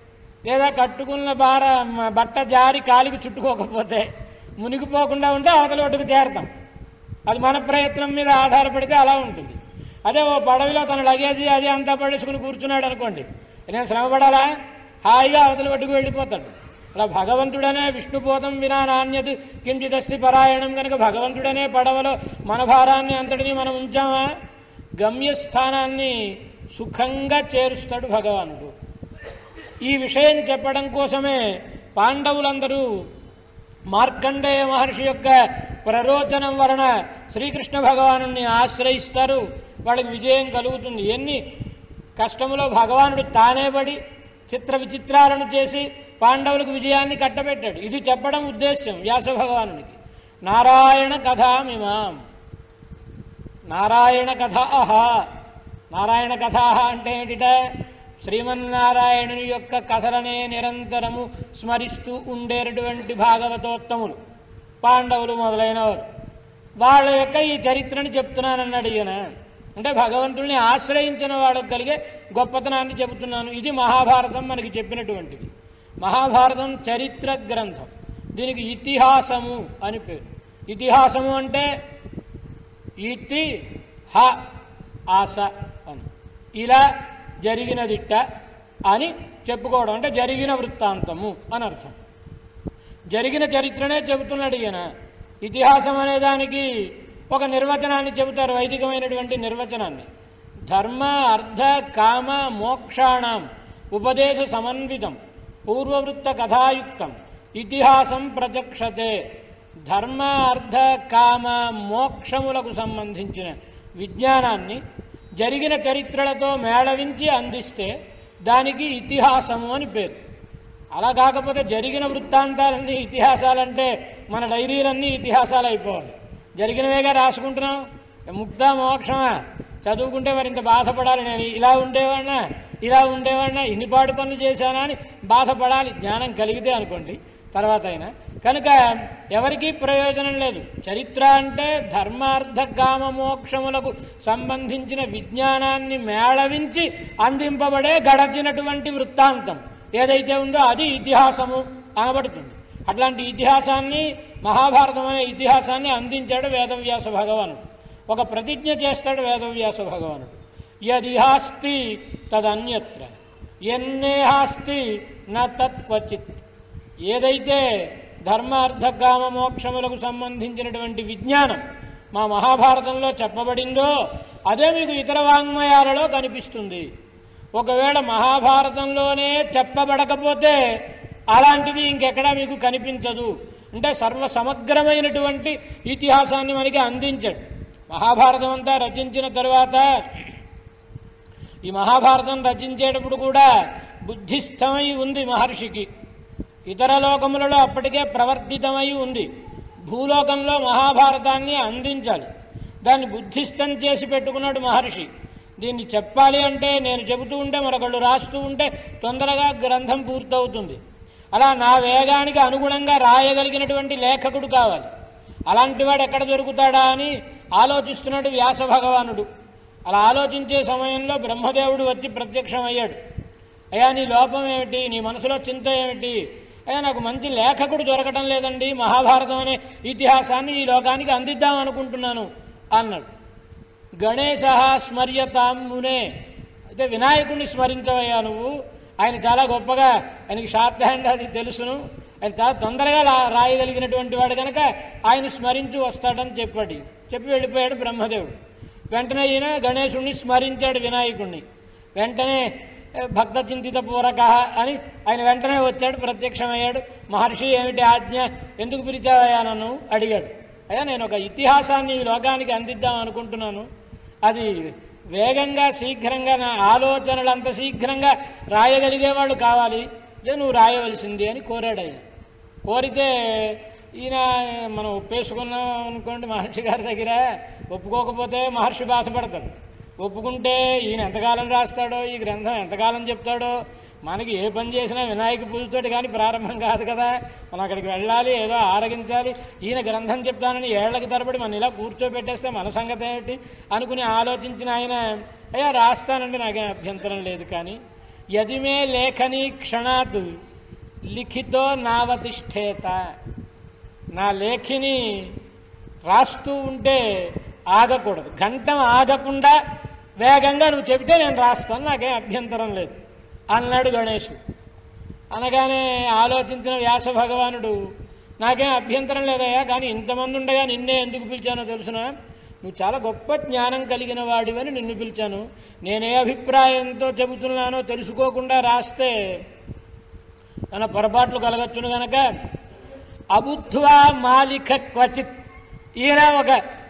లేదా కట్టుకున్న బార మ- బట్ట జారి కాలికి చుట్టుకోకపోతే మునిగిపోకుండా ఉంటే అవతల ఒడ్డుకు చేరతాం అది మన ప్రయత్నం మీద ఆధారపడితే అలా ఉంటుంది అదే ఓ పడవలో తన లగేజీ అది అంతా పడేసుకుని కూర్చున్నాడు అనుకోండి నేను శ్రమపడాలా హాయిగా అవతల ఒడ్డుకు వెళ్ళిపోతాడు అలా భగవంతుడనే విష్ణుపోతం వినా నాణ్యత కించిదస్తి పరాయణం కనుక భగవంతుడనే పడవలో మన భారాన్ని అంతటిని మనం ఉంచామా గమ్యస్థానాన్ని సుఖంగా చేరుస్తాడు భగవానుడు ఈ విషయం చెప్పడం కోసమే పాండవులందరూ మార్కండేయ మహర్షి యొక్క ప్రరోచనం వలన శ్రీకృష్ణ భగవాను ఆశ్రయిస్తారు వాళ్ళకి విజయం కలుగుతుంది ఎన్ని కష్టములో భగవానుడు తానే పడి చిత్ర విచిత్రాలను చేసి పాండవులకు విజయాన్ని కట్టబెట్టాడు ఇది చెప్పడం ఉద్దేశ్యం వ్యాస భగవానునికి నారాయణ కథామిమాం నారాయణ కథ నారాయణ కథ అంటే ఏంటిట శ్రీమన్నారాయణుని యొక్క కథలనే నిరంతరము స్మరిస్తూ ఉండేటటువంటి భాగవతోత్తములు పాండవులు మొదలైనవారు వాళ్ళ యొక్క ఈ చరిత్రని చెప్తున్నానన్నాడు ఈయన అంటే భగవంతుల్ని ఆశ్రయించిన వాళ్ళకి కలిగే గొప్పతనాన్ని చెబుతున్నాను ఇది మహాభారతం మనకి చెప్పినటువంటిది మహాభారతం చరిత్ర గ్రంథం దీనికి ఇతిహాసము అని పేరు ఇతిహాసము అంటే ఇతి హ ఆస అని ఇలా జరిగినదిట్ట అని చెప్పుకోవడం అంటే జరిగిన వృత్తాంతము అని అర్థం జరిగిన చరిత్రనే చెబుతున్నాడు ఈయన ఇతిహాసం అనే దానికి ఒక నిర్వచనాన్ని చెబుతారు వైదికమైనటువంటి నిర్వచనాన్ని ధర్మ అర్థ కామ మోక్షాణం ఉపదేశ సమన్వితం పూర్వవృత్త కథాయుక్తం ఇతిహాసం ప్రచక్షతే ధర్మ అర్థ కామ మోక్షములకు సంబంధించిన విజ్ఞానాన్ని జరిగిన చరిత్రలతో మేళవించి అందిస్తే దానికి ఇతిహాసము అని పేరు అలా కాకపోతే జరిగిన వృత్తాంతాలన్నీ ఇతిహాసాలంటే మన డైరీలన్నీ ఇతిహాసాలు అయిపోవాలి జరిగినవేగా రాసుకుంటున్నాం ముక్త మోక్షమా చదువుకుంటే మరి ఇంత బాధపడాలి నేను ఇలా ఉండేవాడినా ఇలా ఉండేవాడినా ఇన్ని పాడు పనులు చేశానా అని బాధపడాలి జ్ఞానం కలిగితే అనుకోండి తర్వాత అయినా కనుక ఎవరికీ ప్రయోజనం లేదు చరిత్ర అంటే ధర్మార్థ కామ మోక్షములకు సంబంధించిన విజ్ఞానాన్ని మేళవించి అందింపబడే గడచినటువంటి వృత్తాంతం ఏదైతే ఉందో అది ఇతిహాసము అనబడుతుంది అట్లాంటి ఇతిహాసాన్ని మహాభారతం అనే ఇతిహాసాన్ని అందించాడు వేదవ్యాస భగవానుడు ఒక ప్రతిజ్ఞ చేస్తాడు వేదవ్యాస భగవానుడు యదిహాస్తి తదన్యత్ర ఎన్నేహాస్తి న తత్ క్వచిత్ ఏదైతే ధర్మ అర్థ కామ మోక్షములకు సంబంధించినటువంటి విజ్ఞానం మా మహాభారతంలో చెప్పబడిందో అదే మీకు ఇతర వాంగ్మయాలలో కనిపిస్తుంది ఒకవేళ మహాభారతంలోనే చెప్పబడకపోతే అలాంటిది ఇంకెక్కడా మీకు కనిపించదు అంటే సర్వ సమగ్రమైనటువంటి ఇతిహాసాన్ని మనకి అందించాడు మహాభారతం అంతా రచించిన తరువాత ఈ మహాభారతం రచించేటప్పుడు కూడా బుద్ధిస్థమై ఉంది మహర్షికి ఇతర లోకములలో అప్పటికే ప్రవర్తితమై ఉంది భూలోకంలో మహాభారతాన్ని అందించాలి దాన్ని బుద్ధిస్థం చేసి పెట్టుకున్నాడు మహర్షి దీన్ని చెప్పాలి అంటే నేను చెబుతూ ఉంటే మరొకళ్ళు రాస్తూ ఉంటే తొందరగా గ్రంథం పూర్తవుతుంది అలా నా వేగానికి అనుగుణంగా రాయగలిగినటువంటి లేఖకుడు కావాలి అలాంటి వాడు ఎక్కడ దొరుకుతాడా అని ఆలోచిస్తున్నాడు వ్యాస భగవానుడు అలా ఆలోచించే సమయంలో బ్రహ్మదేవుడు వచ్చి ప్రత్యక్షమయ్యాడు అయ్యా నీ లోపం ఏమిటి నీ మనసులో చింత ఏమిటి అయ్యా నాకు మంచి లేఖకుడు దొరకటం లేదండి మహాభారతం అనే ఇతిహాసాన్ని ఈ లోకానికి అందిద్దాం అనుకుంటున్నాను అన్నాడు గణేశ స్మర్యతాం మునే అయితే వినాయకుడిని స్మరించవయ్యా నువ్వు ఆయన చాలా గొప్పగా ఆయనకి షార్ట్ హ్యాండ్ అది తెలుసును ఆయన చాలా తొందరగా రా- రాయగలిగినటువంటి వాడు కనుక ఆయన స్మరించు వస్తాడని చెప్పాడు చెప్పి వెళ్ళిపోయాడు బ్రహ్మదేవుడు వెంటనే ఈయన గణేశుణ్ణి స్మరించాడు వినాయకుణ్ణి వెంటనే "ఏ, భక్త చింతిత పూరక అని ఆయన వెంటనే వచ్చాడు ప్రత్యక్షమయ్యాడు మహర్షి ఏమిటి ఆజ్ఞ ఎందుకు పిలిచావయ్యా నన్ను అడిగాడు అయ్యా నేను ఒక ఇతిహాసాన్ని ఈ లోకానికి అందిద్దాం అనుకుంటున్నాను అది వేగంగా శీఘ్రంగా నా ఆలోచనలు అంత శీఘ్రంగా రాయగలిగేవాళ్ళు కావాలి ఇదే నువ్వు రాయవలసింది అని కోరాడు ఆయన కోరితే ఈయన మనం ఒప్పేసుకున్నాం అనుకోండి మహర్షి గారి దగ్గర ఒప్పుకోకపోతే మహర్షి బాధపడతాడు ఒప్పుకుంటే ఈయన ఎంతకాలం రాస్తాడో ఈ గ్రంథం ఎంతకాలం చెప్తాడో మనకి ఏ పని చేసినా వినాయక పూజతోటి కానీ ప్రారంభం కాదు కదా మనం అక్కడికి వెళ్ళాలి ఏదో ఆరగించాలి ఈయన గ్రంథం చెప్తానని ఏళ్లకి తరబడి మనం ఇలా కూర్చోబెట్టేస్తే మన సంగతి ఏమిటి అనుకుని ఆలోచించిన ఆయన అయ్యా రాస్తానండి నాకేం అభ్యంతరం లేదు కానీ యదిమే లేఖని క్షణాత్ లిఖితో నావతిష్ఠేత నా లేఖిని రాస్తూ ఉంటే ఆగకూడదు గంటం ఆగకుండా వేగంగా నువ్వు చెబితే నేను రాస్తాను నాకేం అభ్యంతరం లేదు అన్నాడు గణేశుడు అనగానే ఆలోచించిన వ్యాస భగవానుడు నాకేం అభ్యంతరం లేదయ్యా కానీ ఇంతమంది ఉండగా నిన్నే ఎందుకు పిలిచానో తెలుసునా నువ్వు చాలా గొప్ప జ్ఞానం కలిగిన వాడివని నిన్ను పిలిచాను నేనే అభిప్రాయంతో చెబుతున్నానో తెలుసుకోకుండా రాస్తే తన పొరపాట్లు కలగచ్చును గనక అబుద్ధ్వా మాలిక క్వచిత్ ఈయన ఒక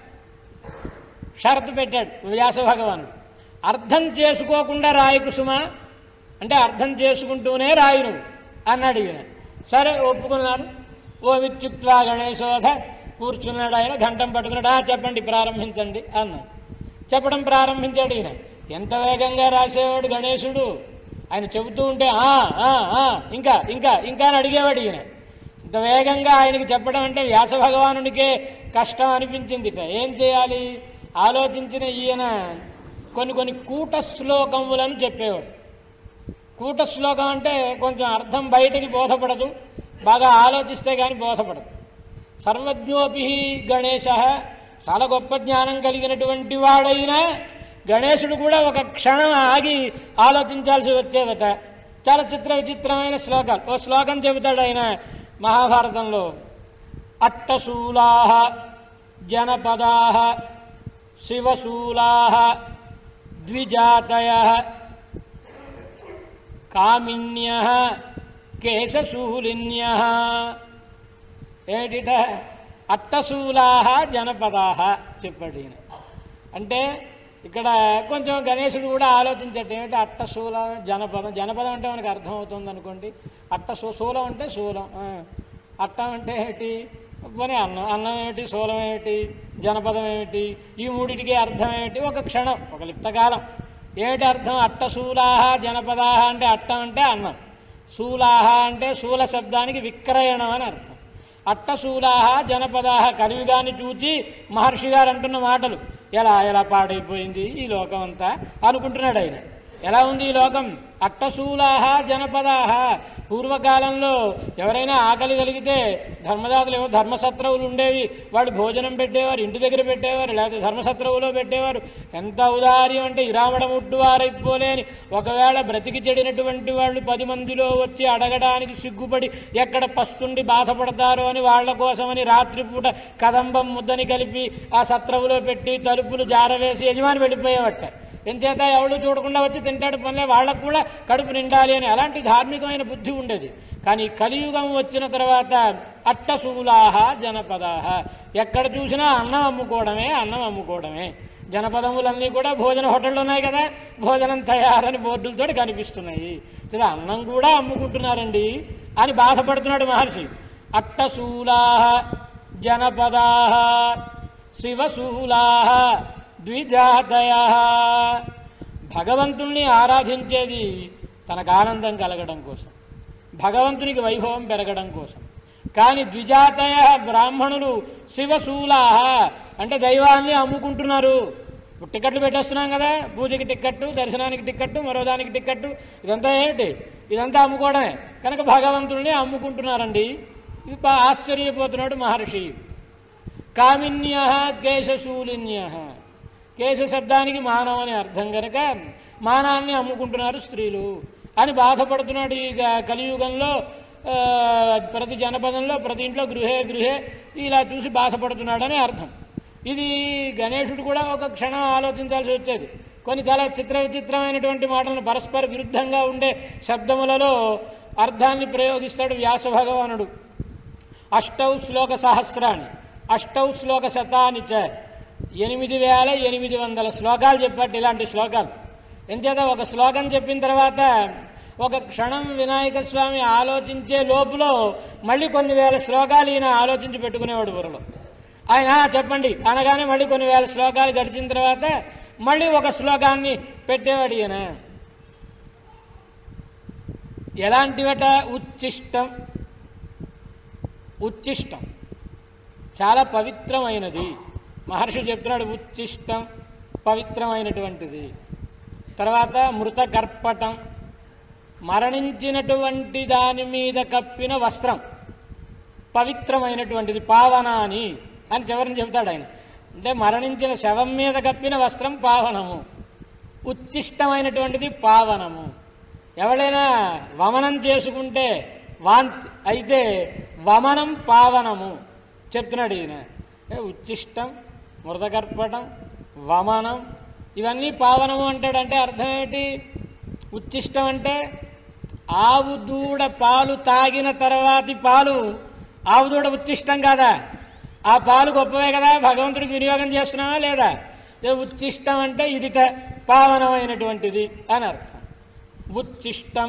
షరతు పెట్టాడు వ్యాస భగవానుడు అర్థం చేసుకోకుండా రాయి కుసుమా అంటే అర్థం చేసుకుంటూనే రాయి నువ్వు అన్నాడు ఈయన సరే ఒప్పుకున్నారు ఓ విత్యుక్వా గణేశోధ కూర్చున్నాడు ఆయన ఘంటం పట్టుకున్నాడు "ఆ, చెప్పండి ప్రారంభించండి అన్నాడు చెప్పడం ప్రారంభించాడు ఈయన ఎంత వేగంగా రాసేవాడు గణేశుడు ఆయన చెబుతూ ఉంటే "ఆ, ఆ, ఆ, ఇంకా ఇంకా ఇంకా అని అడిగేవాడు ఈయన ఇంత వేగంగా ఆయనకి చెప్పడం అంటే వ్యాస భగవానుడికే కష్టం అనిపించింది ఏం చేయాలి ఆలోచించిన ఈయన కొన్ని కొన్ని కూట శ్లోకములను చెప్పేవాడు కూట శ్లోకం అంటే కొంచెం అర్థం బయటికి బోధపడదు బాగా ఆలోచిస్తే కానీ బోధపడదు సర్వజ్ఞోపి గణేశ చాలా గొప్ప జ్ఞానం కలిగినటువంటి వాడైనా గణేశుడు కూడా ఒక క్షణం ఆగి ఆలోచించాల్సి వచ్చేదట చాలా చిత్ర విచిత్రమైన శ్లోకాలు ఓ శ్లోకం చెబుతాడు ఆయన మహాభారతంలో అట్టశూలా జనపదా శివశూలా ద్విజాతయ కామిన్య కేశశూలిన్య ఏమిటిట అట్టశూలా జనపదా చెప్పాడు ఈయన అంటే ఇక్కడ కొంచెం గణేశుడు కూడా ఆలోచించట ఏమిటి అట్టశూల జనపదం జనపదం అంటే మనకు అర్థమవుతుంది అనుకోండి అట్ట శూ- శూలం అంటే శూలం ఆ. అట్టం అంటే ఏమిటి పోనీ అన్నం అన్నం ఏమిటి శూలం ఏమిటి జనపదం ఏమిటి ఈ మూడిటికి అర్థం ఏమిటి ఒక క్షణం ఒక లిప్తకాలం ఏమిటి అర్థం అట్టశూలాహ జనపదాహ అంటే అట్టం అంటే అన్నం శూలాహ అంటే శూల శబ్దానికి విక్రయణం అని అర్థం అట్టశూలాహ జనపదాహ కలియుగాన్ని చూచి మహర్షి గారు అంటున్న మాటలు ఎలా ఎలా పాడైపోయింది ఈ లోకం అంతా అనుకుంటున్నాడు ఆయన ఎలా ఉంది ఈ లోకం అట్టశూలాహ జనపదాహ పూర్వకాలంలో ఎవరైనా ఆకలి కలిగితే ధర్మదాతలు ఏవో ధర్మసత్రవులు ఉండేవి వాళ్ళు భోజనం పెట్టేవారు ఇంటి దగ్గర పెట్టేవారు లేకపోతే ధర్మసత్రవులో పెట్టేవారు ఎంత ఉదార్యం అంటే ఇరామడముట్టు వారైపోలే అని ఒకవేళ బ్రతికి చెడినటువంటి వాళ్ళు పది మందిలో వచ్చి అడగడానికి సిగ్గుపడి ఎక్కడ పస్తుండి బాధపడతారో అని వాళ్ళ కోసమని రాత్రిపూట కదంబం ముద్దని కలిపి ఆ సత్రవులో పెట్టి తలుపులు జారవేసి యజమాని వెళ్ళిపోయేవట ఎంచేత ఎవడు చూడకుండా వచ్చి తింటాడు పనిలే వాళ్ళకు కూడా కడుపు నిండాలి అని అలాంటి ధార్మికమైన బుద్ధి ఉండేది కానీ కలియుగం వచ్చిన తర్వాత అట్టశూలాహ జనపదాహ ఎక్కడ చూసినా అన్నం అమ్ముకోవడమే అన్నం అమ్ముకోవడమే జనపదములన్నీ కూడా భోజన హోటళ్ళు ఉన్నాయి కదా భోజనం తయారని బోర్డులతో కనిపిస్తున్నాయి సరే అన్నం కూడా అమ్ముకుంటున్నారండి అని బాధపడుతున్నాడు మహర్షి అట్టశూలాహ జనపదాహ శివశూలాహ ద్విజాతయ భగవంతుణ్ణి ఆరాధించేది తనకు ఆనందం కలగడం కోసం భగవంతునికి వైభవం పెరగడం కోసం కానీ ద్విజాతయ బ్రాహ్మణులు శివశూలాహ అంటే దైవాన్ని అమ్ముకుంటున్నారు ఇప్పుడు టికెట్లు పెట్టేస్తున్నాం కదా పూజకి టిక్కెట్టు దర్శనానికి టిక్కెట్టు మరో దానికి టిక్కెట్టు ఇదంతా ఏమిటి ఇదంతా అమ్ముకోవడమే కనుక భగవంతుడిని అమ్ముకుంటున్నారండి ఇది బా- ఆశ్చర్యపోతున్నాడు మహర్షి కామిన్య కేశశూలిన్య కేశ శబ్దానికి మానవం అని అర్థం కనుక మానాన్ని అమ్ముకుంటున్నారు స్త్రీలు అని బాధపడుతున్నాడు ఈ గ- కలియుగంలో ఆ, ప్రతి జనపదంలో ప్రతి ఇంట్లో గృహే గృహే ఇలా చూసి బాధపడుతున్నాడని అర్థం ఇది గణేశుడు కూడా ఒక క్షణం ఆలోచించాల్సి వచ్చేది కొన్ని చాలా చిత్ర విచిత్రమైనటువంటి మాటలను పరస్పర విరుద్ధంగా ఉండే శబ్దములలో అర్థాన్ని ప్రయోగిస్తాడు వ్యాస భగవానుడు అష్టౌ శ్లోక సహస్రాన్ని అష్టౌ శ్లోక శతాని చ ఎనిమిది వేల ఎనిమిది వందల శ్లోకాలు చెప్పాడు ఇలాంటి శ్లోకాలు ఎంచేత ఒక శ్లోకం చెప్పిన తర్వాత ఒక క్షణం వినాయక స్వామి ఆలోచించే లోపులో మళ్ళీ కొన్ని వేల శ్లోకాలు ఈయన ఆలోచించి పెట్టుకునేవాడు బుర్రలో ఆయన "ఆ, చెప్పండి అనగానే మళ్ళీ కొన్ని వేల శ్లోకాలు గడిచిన తర్వాత మళ్ళీ ఒక శ్లోకాన్ని పెట్టేవాడు ఈయన ఎలాంటివట ఉచ్చిష్టం ఉచ్చిష్టం చాలా పవిత్రమైనది మహర్షి చెప్తున్నాడు ఉచ్చిష్టం పవిత్రమైనటువంటిది తర్వాత మృత కర్పటం మరణించినటువంటి దాని మీద కప్పిన వస్త్రం పవిత్రమైనటువంటిది పావనాని అని చివరిని చెబుతాడు ఆయన అంటే మరణించిన శవం మీద కప్పిన వస్త్రం పావనము ఉచ్చిష్టమైనటువంటిది పావనము ఎవడైనా వమనం చేసుకుంటే వాంతి అయితే వమనం పావనము చెప్తున్నాడు ఈయన ఏ ఉచ్చిష్టం మృతకర్పటం వమనం ఇవన్నీ పావనము అంటాడంటే అర్థం ఏమిటి ఉచ్చిష్టం అంటే ఆవు దూడ పాలు తాగిన తర్వాతి పాలు ఆవు దూడ ఉచ్చిష్టం కాదా ఆ పాలు గొప్పవే కదా భగవంతుడికి వినియోగం చేస్తున్నావా లేదా ఏ ఉచ్చిష్టం అంటే ఇదిట పావనమైనటువంటిది అని అర్థం ఉచ్చిష్టం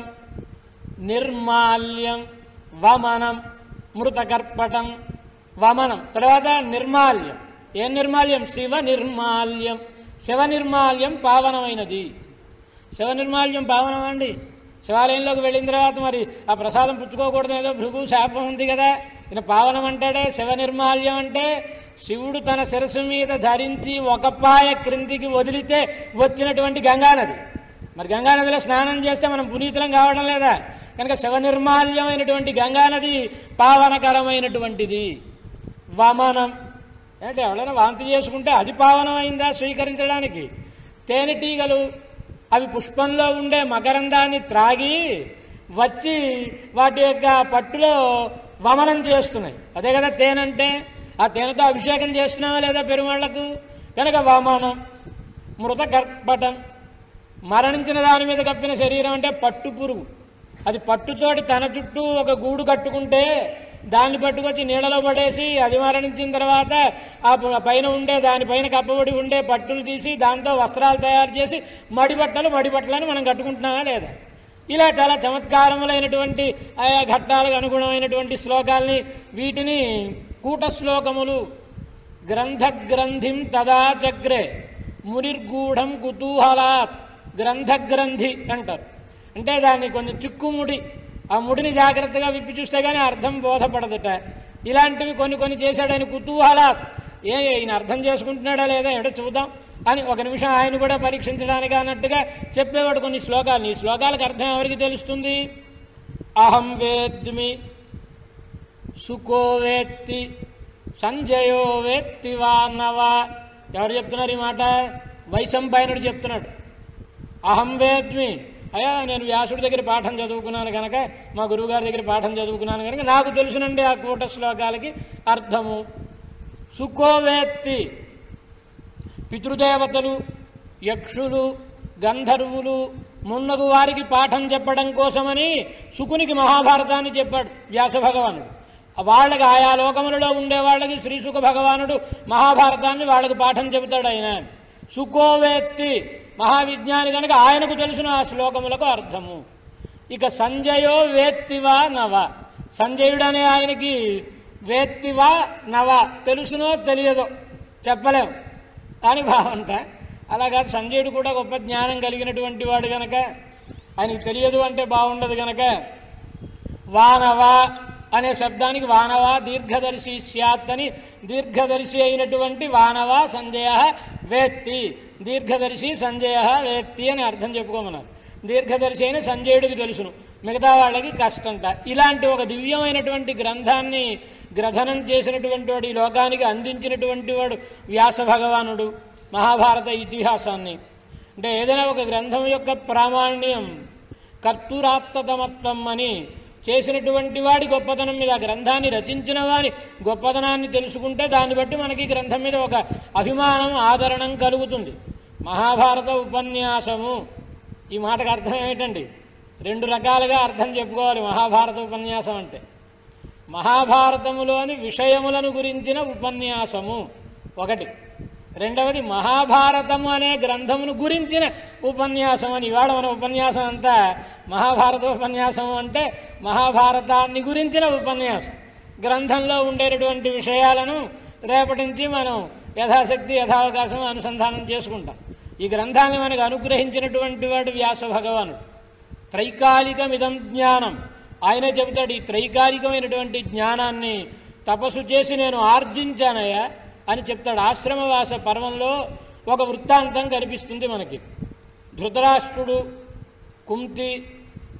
నిర్మాల్యం వమనం మృతకర్పటం వమనం తర్వాత నిర్మాల్యం ఏం నిర్మాల్యం శివ నిర్మాల్యం శివ నిర్మాల్యం పావనమైనది శివ నిర్మాల్యం పావనం అండి శివాలయంలోకి వెళ్ళిన తర్వాత మరి ఆ ప్రసాదం పుచ్చుకోకూడదు ఏదో భృగు శాపం ఉంది కదా ఈయన పావనం అంటాడే శివ నిర్మాల్యం అంటే శివుడు తన శిరస్సు మీద ధరించి ఒక పాయ క్రిందికి వదిలితే వచ్చినటువంటి గంగానది మరి గంగానదిలో స్నానం చేస్తే మనం పునీతులం కావడం లేదా కనుక శివ నిర్మాల్యమైనటువంటి గంగానది పావనకరమైనటువంటిది వమనం అంటే ఎవరైనా వాంతి చేసుకుంటే అది పావనమైందా స్వీకరించడానికి తేనెటీగలు అవి పుష్పంలో ఉండే మకరందాన్ని త్రాగి వచ్చి వాటి యొక్క పట్టులో వమనం చేస్తున్నాయి అదే కదా తేనంటే ఆ తేనెతో అభిషేకం చేస్తున్నావా లేదా పెరుమాళ్లకు కనుక వమనం మృత గర్భటం మరణించిన దాని మీద కప్పిన శరీరం అంటే పట్టు పురుగు అది పట్టుతోటి తన చుట్టూ ఒక గూడు కట్టుకుంటే దాన్ని పట్టుకొచ్చి నీళ్ళలో పడేసి అది మరణించిన తర్వాత ఆ ప- పైన ఉండే దానిపైన కప్పబడి ఉండే పట్టును తీసి దాంతో వస్త్రాలు తయారు చేసి మడి బట్టలు మడి బట్టలని మనం కట్టుకుంటున్నామా లేదా ఇలా చాలా చమత్కారములైనటువంటి ఆయా ఘట్టాలకు అనుగుణమైనటువంటి శ్లోకాల్ని వీటిని కూట శ్లోకములు గ్రంథగ్రంథిం తదా చక్రే మునిర్గూఢం కుతూహలాత్ గ్రంథగ్రంథి అంటారు అంటే దాన్ని కొంచెం చిక్కుముడి ఆ ముడిని జాగ్రత్తగా విప్పి చూస్తే కానీ అర్థం బోధపడదట ఇలాంటివి కొన్ని కొన్ని చేశాడు ఆయన కుతూహలాత్ ఏ ఈయన అర్థం చేసుకుంటున్నాడా లేదా ఏడో చూద్దాం అని ఒక నిమిషం ఆయన కూడా పరీక్షించడానికి అన్నట్టుగా చెప్పేవాడు కొన్ని శ్లోకాలు ఈ శ్లోకాలకు అర్థం ఎవరికి తెలుస్తుంది అహం వేద్మి సుకో వేత్తి సంజయో వేత్తి వా నవా ఎవరు చెప్తున్నారు ఈ మాట వైశంపాయనుడు చెప్తున్నాడు అహం వేద్మి అయ్యా నేను వ్యాసుడి దగ్గర పాఠం చదువుకున్నాను కనుక మా గురువుగారి దగ్గర పాఠం చదువుకున్నాను కనుక నాకు తెలుసునండి ఆ కూట శ్లోకాలకి అర్థము సుకోవేత్తి పితృదేవతలు యక్షులు గంధర్వులు మున్నగు వారికి పాఠం చెప్పడం కోసమని శుకునికి మహాభారతాన్ని చెప్పాడు వ్యాస భగవానుడు వాళ్ళకి ఆయా లోకములలో ఉండే వాళ్ళకి శ్రీ సుఖ భగవానుడు మహాభారతాన్ని వాళ్ళకి పాఠం చెబుతాడు ఆయన సుకోవేత్తి మహావిజ్ఞాని కనుక ఆయనకు తెలుసును ఆ శ్లోకములకు అర్థము ఇక సంజయో వేత్తివా నవ సంజయుడు అనే ఆయనకి వేత్తివా నవ తెలుసునో తెలియదో చెప్పలేం అని భావంట అలాగా సంజయుడు కూడా గొప్ప జ్ఞానం కలిగినటువంటి వాడు గనక ఆయనకి తెలియదు అంటే బాగుండదు గనక వానవ అనే శబ్దానికి వానవ దీర్ఘదర్శి స్యాత్ అని దీర్ఘదర్శి అయినటువంటి వానవ సంజయ వేత్తి దీర్ఘదర్శి సంజయ వేత్తి అని అర్థం చెప్పుకోమన్నారు దీర్ఘదర్శి అయిన సంజయుడికి తెలుసును మిగతా వాళ్ళకి కష్టంట ఇలాంటి ఒక దివ్యమైనటువంటి గ్రంథాన్ని గ్రథనం చేసినటువంటి వాడు ఈ లోకానికి అందించినటువంటి వాడు వ్యాస భగవానుడు మహాభారత ఇతిహాసాన్ని అంటే ఏదైనా ఒక గ్రంథం యొక్క ప్రామాణ్యం కర్తూరాప్తతమత్వం అని చేసినటువంటి వాడి గొప్పతనం మీద ఆ గ్రంథాన్ని రచించిన వారి గొప్పతనాన్ని తెలుసుకుంటే దాన్ని బట్టి మనకి ఈ గ్రంథం మీద ఒక అభిమానం ఆదరణం కలుగుతుంది మహాభారత ఉపన్యాసము ఈ మాటకు అర్థం ఏమిటండి రెండు రకాలుగా అర్థం చెప్పుకోవాలి మహాభారత ఉపన్యాసం అంటే మహాభారతములోని విషయములను గురించిన ఉపన్యాసము ఒకటి రెండవది మహాభారతము అనే గ్రంథమును గురించిన ఉపన్యాసం అని ఇవాళ మన ఉపన్యాసం అంతా మహాభారత ఉపన్యాసం అంటే మహాభారతాన్ని గురించిన ఉపన్యాసం గ్రంథంలో ఉండేటటువంటి విషయాలను రేపటి నుంచి మనం యథాశక్తి యథావకాశం అనుసంధానం చేసుకుంటాం ఈ గ్రంథాన్ని మనకు అనుగ్రహించినటువంటి వాడు వ్యాస భగవానుడు త్రైకాలికమిదం జ్ఞానం ఆయనే చెబుతాడు ఈ త్రైకాలికమైనటువంటి జ్ఞానాన్ని తపస్సు చేసి నేను ఆర్జించానయ్యా అని చెప్తాడు ఆశ్రమవాస పర్వంలో ఒక వృత్తాంతం కనిపిస్తుంది మనకి ధృతరాష్ట్రుడు కుంతి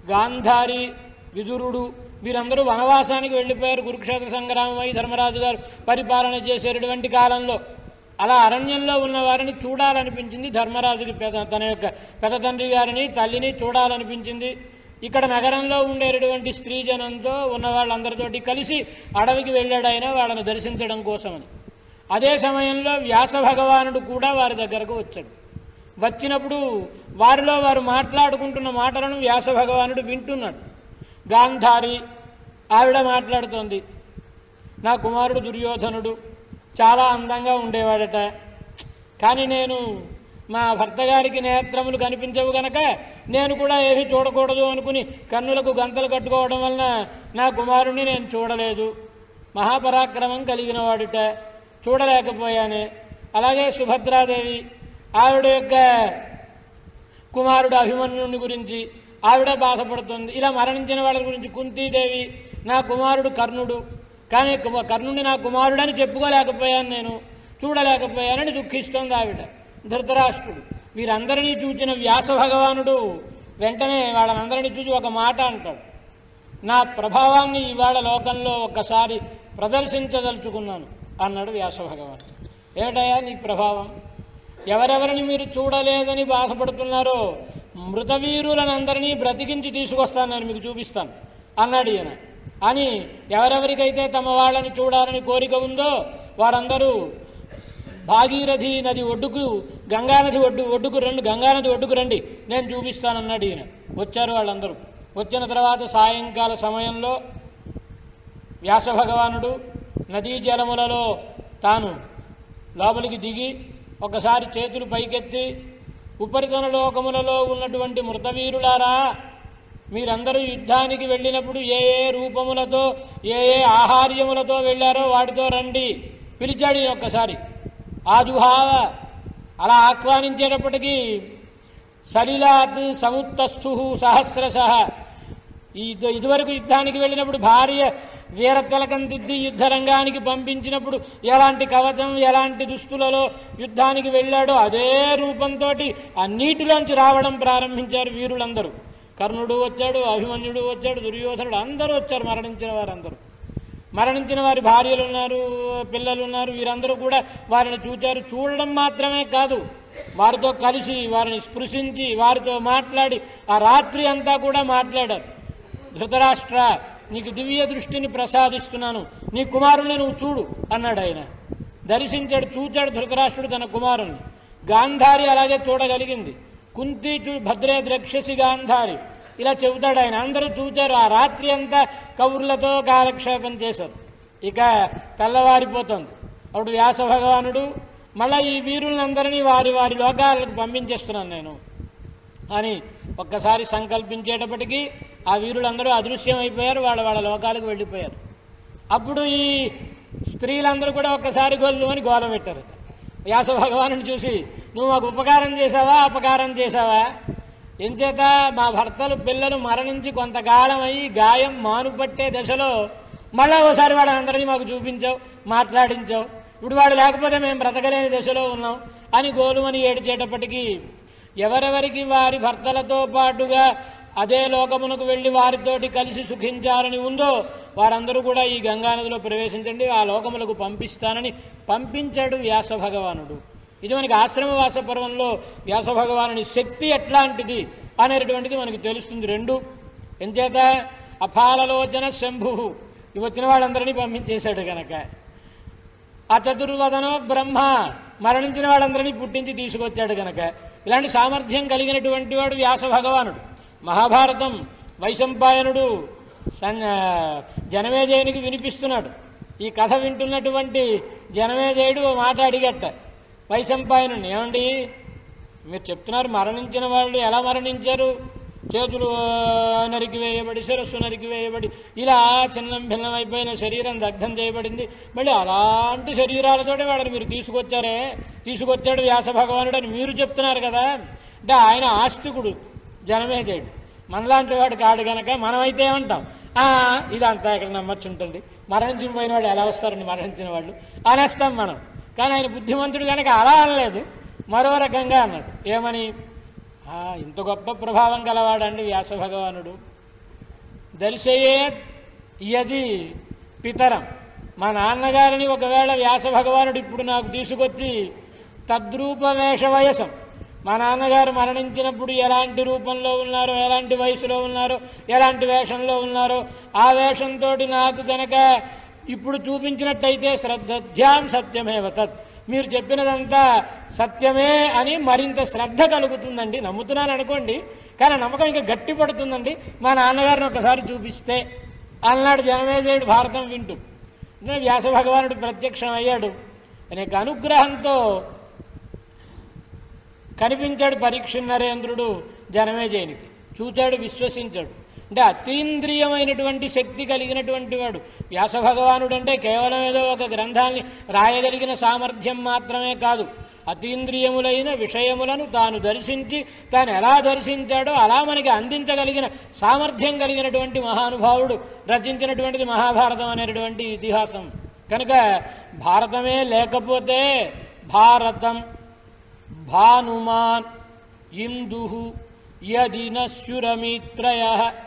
గాంధారి విదురుడు వీరందరూ వనవాసానికి వెళ్ళిపోయారు కురుక్షేత్ర సంగ్రామం అయి ధర్మరాజు గారు పరిపాలన చేసేటటువంటి కాలంలో అలా అరణ్యంలో ఉన్న వారిని చూడాలనిపించింది ధర్మరాజుకి పెద తన యొక్క పెద్ద తండ్రి గారిని తల్లిని చూడాలనిపించింది ఇక్కడ నగరంలో ఉండేటటువంటి స్త్రీ జనంతో ఉన్న వాళ్ళందరితోటి కలిసి అడవికి వెళ్ళాడు ఆయన వాళ్ళని దర్శించడం కోసమని అదే సమయంలో వ్యాస భగవానుడు కూడా వారి దగ్గరకు వచ్చాడు వచ్చినప్పుడు వారిలో వారు మాట్లాడుకుంటున్న మాటలను వ్యాస భగవానుడు వింటున్నాడు గాంధారి ఆవిడ మాట్లాడుతోంది నా కుమారుడు దుర్యోధనుడు చాలా అందంగా ఉండేవాడట కానీ నేను మా భర్త గారికి నేత్రములు కనిపించవు గనక నేను కూడా ఏమీ చూడకూడదు అనుకుని కన్నులకు గంతలు కట్టుకోవడం వలన నా కుమారుణ్ణి నేను చూడలేదు మహాపరాక్రమం కలిగిన వాడుట చూడలేకపోయానే అలాగే సుభద్రాదేవి ఆవిడ యొక్క కుమారుడు అభిమన్యుని గురించి ఆవిడ బాధపడుతుంది ఇలా మరణించిన వాళ్ళ గురించి కుంతీదేవి నా కుమారుడు కర్ణుడు కానీ కు- కర్ణుడిని నా కుమారుడని చెప్పుకోలేకపోయాను నేను చూడలేకపోయానని దుఃఖిస్తోంది ఆవిడ ధృతరాష్ట్రుడు వీరందరినీ చూచిన వ్యాస భగవానుడు వెంటనే వాళ్ళనందరినీ చూసి ఒక మాట అంటాడు నా ప్రభావాన్ని ఇవాళ లోకంలో ఒక్కసారి ప్రదర్శించదలుచుకున్నాను అన్నాడు వ్యాస భగవానుడు ఏమిటయ్యా నీ ప్రభావం ఎవరెవరిని మీరు చూడలేదని బాధపడుతున్నారో మృతవీరులనందరినీ బ్రతికించి తీసుకొస్తాను నేను మీకు చూపిస్తాను అన్నాడు ఈయన అని ఎవరెవరికైతే తమ వాళ్ళని చూడాలని కోరిక ఉందో వారందరూ భాగీరథి నది ఒడ్డుకు గంగానది ఒడ్డు ఒడ్డుకు రండి గంగానది ఒడ్డుకు రండి నేను చూపిస్తానన్నాడు ఈయన వచ్చారు వాళ్ళందరూ వచ్చిన తర్వాత సాయంకాల సమయంలో వ్యాస భగవానుడు నదీ జలములలో తాను లోపలికి దిగి ఒకసారి చేతులు పైకెత్తి ఉపరితల లోకములలో ఉన్నటువంటి మృతవీరులారా మీరందరూ యుద్ధానికి వెళ్ళినప్పుడు ఏ ఏ రూపములతో ఏ ఏ ఆహార్యములతో వెళ్ళారో వాటితో రండి పిలిచాడు ఈయన ఒక్కసారి ఆజుహావ అలా ఆహ్వానించేటప్పటికీ సలిలాత్ సముత్తస్థు సహస్రశ ఈ ఇద- ఇదివరకు యుద్ధానికి వెళ్ళినప్పుడు భార్య వీరతిలకం దిద్ది యుద్ధ రంగానికి పంపించినప్పుడు ఎలాంటి కవచం ఎలాంటి దుస్తులలో యుద్ధానికి వెళ్ళాడో అదే రూపంతో ఆ నీటిలోంచి రావడం ప్రారంభించారు వీరులందరూ కర్ణుడు వచ్చాడు అభిమన్యుడు వచ్చాడు దుర్యోధనుడు అందరూ వచ్చారు మరణించిన వారందరూ మరణించిన వారి భార్యలు ఉన్నారు పిల్లలు ఉన్నారు వీరందరూ కూడా వారిని చూచారు చూడడం మాత్రమే కాదు వారితో కలిసి వారిని స్పృశించి వారితో మాట్లాడి ఆ రాత్రి అంతా కూడా మాట్లాడారు ధృతరాష్ట్ర నీకు దివ్య దృష్టిని ప్రసాదిస్తున్నాను నీ కుమారుని నువ్వు చూడు అన్నాడు ఆయన దర్శించాడు చూచాడు ధృతరాష్ట్రుడు తన కుమారుణ్ణి గాంధారి అలాగే చూడగలిగింది కుంతి చూ భద్రే ద్రక్షసి గాంధారి ఇలా చెబుతాడు ఆయన అందరూ చూచారు ఆ రాత్రి అంతా కౌర్లతో కాలక్షేపం చేశారు ఇక తెల్లవారిపోతుంది అప్పుడు వ్యాస భగవానుడు మళ్ళీ ఈ వీరులందరినీ వారి వారి లోకాలకు పంపించేస్తున్నాను నేను అని ఒక్కసారి సంకల్పించేటప్పటికీ ఆ వీరులందరూ అదృశ్యం అయిపోయారు వాళ్ళ వాళ్ళ లోకాలకు వెళ్ళిపోయారు అప్పుడు ఈ స్త్రీలందరూ కూడా ఒక్కసారి గొల్లు అని గోల పెట్టారు వ్యాస భగవాను చూసి నువ్వు మాకు ఉపకారం చేసావా అపకారం చేసావా ఎంచేత మా భర్తలు పిల్లలు మరణించి కొంతకాలం అయ్యి గాయం మానుపట్టే దశలో మళ్ళా ఓసారి వాళ్ళందరినీ మాకు చూపించావు మాట్లాడించావు ఇప్పుడు వాడు లేకపోతే మేము బ్రతకలేని దశలో ఉన్నాం అని గోలుమని ఏడ్చేటప్పటికీ ఎవరెవరికి వారి భర్తలతో పాటుగా అదే లోకమునకు వెళ్ళి వారితోటి కలిసి సుఖించాలని ఉందో వారందరూ కూడా ఈ గంగానదిలో ప్రవేశించండి ఆ లోకములకు పంపిస్తానని పంపించాడు వ్యాస భగవానుడు ఇది మనకి ఆశ్రమవాస పర్వంలో వ్యాస భగవానుని శక్తి ఎట్లాంటిది అనేటటువంటిది మనకి తెలుస్తుంది రెండు ఎంచేత అఫాలలోచన శంభు ఇవి వచ్చిన వాళ్ళందరినీ పంపించేశాడు గనక ఆ చతుర్వదనో బ్రహ్మ మరణించిన వాళ్ళందరినీ పుట్టించి తీసుకొచ్చాడు గనక ఇలాంటి సామర్థ్యం కలిగినటువంటి వాడు వ్యాస భగవానుడు మహాభారతం వైశంపాయనుడు సన్ జనమేజయునికి వినిపిస్తున్నాడు ఈ కథ వింటున్నటువంటి జనమేజయుడు ఓ మాట అడిగట్ట వైశంపాయనుడిని ఏమండి మీరు చెప్తున్నారు మరణించిన వాళ్ళు ఎలా మరణించారు చేతులు ఆ, నరికి వేయబడి శిరస్సు నరికి వేయబడి ఇలా చిన్నం భిన్నమైపోయిన శరీరం దగ్ధం చేయబడింది మళ్ళీ అలాంటి శరీరాలతోటి వాళ్ళని మీరు తీసుకొచ్చారే తీసుకొచ్చాడు వ్యాస భగవానుడు అని మీరు చెప్తున్నారు కదా అంటే ఆయన ఆస్తికుడు జనమేజయుడు మనలాంటి వాడు కాడు గనక మనమైతే ఏమంటాం "ఆ, ఇదంతా ఇక్కడ నమ్మచ్చు ఉంటుంది మరణించిన పోయిన వాడు ఎలా వస్తారండి మరణించిన వాళ్ళు అనేస్తాం మనం కానీ ఆయన బుద్ధిమంతుడు కనుక అలా అనలేదు మరో రకంగా అన్నాడు ఏమని "ఆ, ఇంత గొప్ప ప్రభావం గలవాడండి వ్యాస భగవానుడు దర్శయేత్ యది పితరం మా నాన్నగారిని ఒకవేళ వ్యాస భగవానుడు ఇప్పుడు నాకు తీసుకొచ్చి తద్రూప వేష వయసం మా నాన్నగారు మరణించినప్పుడు ఎలాంటి రూపంలో ఉన్నారో ఎలాంటి వయసులో ఉన్నారో ఎలాంటి వేషంలో ఉన్నారో ఆ వేషంతో నాకు కనుక ఇప్పుడు చూపించినట్టయితే శ్రద్ధధ్యాం సత్యమేవ తత్ మీరు చెప్పినదంతా సత్యమే అని మరింత శ్రద్ధ కలుగుతుందండి నమ్ముతున్నాను అనుకోండి కానీ ఆ నమ్మకం ఇంకా గట్టి పడుతుందండి మా నాన్నగారిని ఒకసారి చూపిస్తే అన్నాడు జనమేజయుడు భారతం వింటూ అంటే వ్యాస భగవానుడు ప్రత్యక్షం అయ్యాడు అనేక అనుగ్రహంతో కనిపించాడు పరీక్ష నరేంద్రుడు జనమేజయునికి చూచాడు విశ్వసించాడు అంటే అతీంద్రియమైనటువంటి శక్తి కలిగినటువంటి వాడు వ్యాస భగవానుడు అంటే కేవలం ఏదో ఒక గ్రంథాన్ని రాయగలిగిన సామర్థ్యం మాత్రమే కాదు అతీంద్రియములైన విషయములను తాను దర్శించి తాను ఎలా దర్శించాడో అలా మనకి అందించగలిగిన సామర్థ్యం కలిగినటువంటి మహానుభావుడు రచించినటువంటిది మహాభారతం అనేటువంటి ఇతిహాసం కనుక భారతమే లేకపోతే భారతం భానుమాన్ ఇందు యది నశ్యురమిత్రయ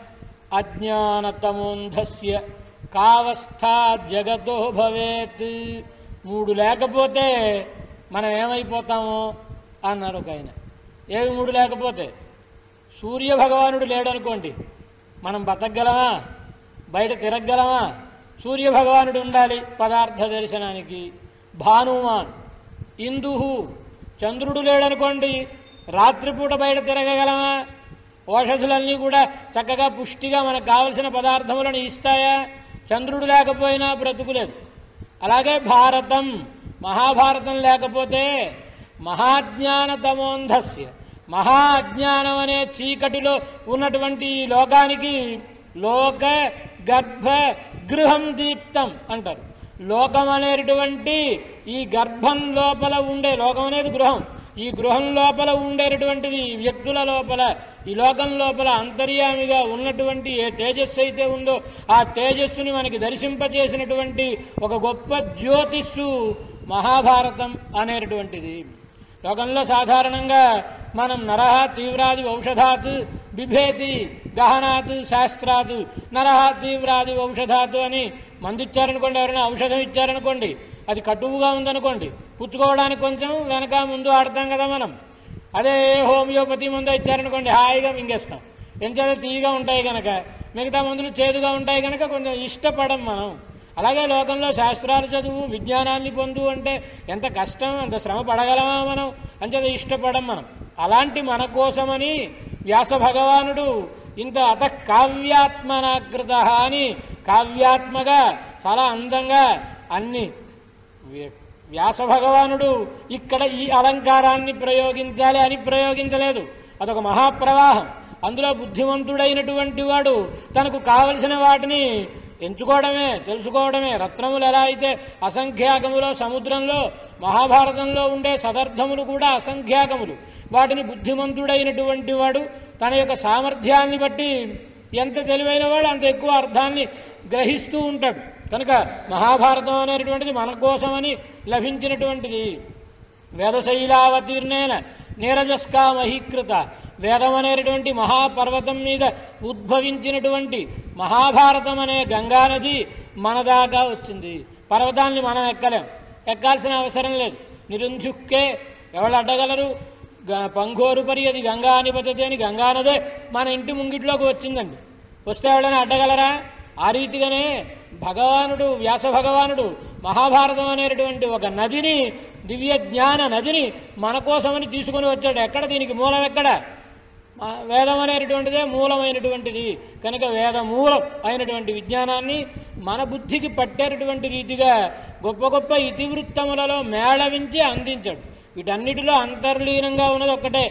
అజ్ఞానతమోంధస్య కావస్థా జగతో భవేత్ మూడు లేకపోతే మనం ఏమైపోతాము అన్నారు ఒక ఆయన ఏవి మూడు లేకపోతే సూర్య భగవానుడు లేడనుకోండి మనం బతకగలమా బయట తిరగగలమా సూర్య భగవానుడు ఉండాలి పదార్థ దర్శనానికి భానుమాన్ ఇందుహు చంద్రుడు లేడనుకోండి రాత్రిపూట బయట తిరగగలమా ఔషధులన్నీ కూడా చక్కగా పుష్టిగా మనకు కావలసిన పదార్థములను ఇస్తాయా చంద్రుడు లేకపోయినా బ్రతుకులేదు అలాగే భారతం మహాభారతం లేకపోతే మహాజ్ఞానతమోంధస్య మహా అజ్ఞానం అనే చీకటిలో ఉన్నటువంటి ఈ లోకానికి లోక గర్భ గృహం దీప్తం అంటారు లోకం అనేటటువంటి ఈ గర్భం లోపల ఉండే లోకం అనేది గృహం ఈ గృహం లోపల ఉండేటటువంటిది ఈ వ్యక్తుల లోపల ఈ లోకం లోపల అంతర్యామిగా ఉన్నటువంటి ఏ తేజస్సు అయితే ఉందో ఆ తేజస్సుని మనకి దర్శింపచేసినటువంటి ఒక గొప్ప జ్యోతిస్సు మహాభారతం అనేటటువంటిది లోకంలో సాధారణంగా మనం నరహ తీవ్రాది ఔషధాత్ బిభేతి గహనాత్ శాస్త్రాత్ నరహ తీవ్రాది ఔషధాత్ అని మందు ఇచ్చారనుకోండి ఎవరైనా ఔషధం ఇచ్చారనుకోండి అది కటువుగా ఉందనుకోండి పుచ్చుకోవడానికి కొంచెం వెనక ముందు ఆడతాం కదా మనం అదే హోమియోపతి మందు ఇచ్చారనుకోండి హాయిగా మింగేస్తాం ఎంచేత తీయగా ఉంటాయి కనుక మిగతా మందులు చేదుగా ఉంటాయి కనుక కొంచెం ఇష్టపడం మనం అలాగే లోకంలో శాస్త్రాలు చదువు విజ్ఞానాన్ని పొందు అంటే ఎంత కష్టం ఎంత శ్రమ పడగలమా మనం అంచేత ఇష్టపడం మనం అలాంటి మన కోసమని వ్యాస భగవానుడు ఇంత అత కావ్యాత్మనాకృత అని కావ్యాత్మగా చాలా అందంగా అన్ని వ్య- వ్యాస భగవానుడు ఇక్కడ ఈ అలంకారాన్ని ప్రయోగించాలి అని ప్రయోగించలేదు అదొక మహాప్రవాహం అందులో బుద్ధిమంతుడైనటువంటి వాడు తనకు కావలసిన వాటిని ఎంచుకోవడమే తెలుసుకోవడమే రత్నములు ఎలా అయితే అసంఖ్యాకములో సముద్రంలో మహాభారతంలో ఉండే సదర్థములు కూడా అసంఖ్యాకములు వాటిని బుద్ధిమంతుడైనటువంటి వాడు తన యొక్క సామర్థ్యాన్ని బట్టి ఎంత తెలివైన వాడు అంత ఎక్కువ అర్థాన్ని గ్రహిస్తూ ఉంటాడు కనుక మహాభారతం అనేటువంటిది మన కోసమని లభించినటువంటిది వేదశైలావతీర్ణేన నీరజస్కా మహీకృత వేదం అనేటువంటి మహాపర్వతం మీద ఉద్భవించినటువంటి మహాభారతం అనే గంగానది మన దాకా వచ్చింది పర్వతాన్ని మనం ఎక్కలేం ఎక్కాల్సిన అవసరం లేదు నిరుంజుక్కే ఎవరు అడ్డగలరు గ- పంఘోరు పరి అది గంగా అని పద్ధతి అని గంగానదే మన ఇంటి ముంగిట్లోకి వచ్చిందండి వస్తే ఎవరైనా అడ్డగలరా ఆ రీతిగానే భగవానుడు వ్యాస భగవానుడు మహాభారతం అనేటటువంటి ఒక నదిని దివ్య జ్ఞాన నదిని మన కోసమని తీసుకొని వచ్చాడు ఎక్కడ దీనికి మూలం ఎక్కడ ఆ వేదం అనేటటువంటిదే మూలమైనటువంటిది కనుక వేద మూలం అయినటువంటి విజ్ఞానాన్ని మన బుద్ధికి పట్టేటటువంటి రీతిగా గొప్ప గొప్ప ఇతివృత్తములలో మేళవించి అందించాడు వీటన్నిటిలో అంతర్లీనంగా ఉన్నది ఒక్కటే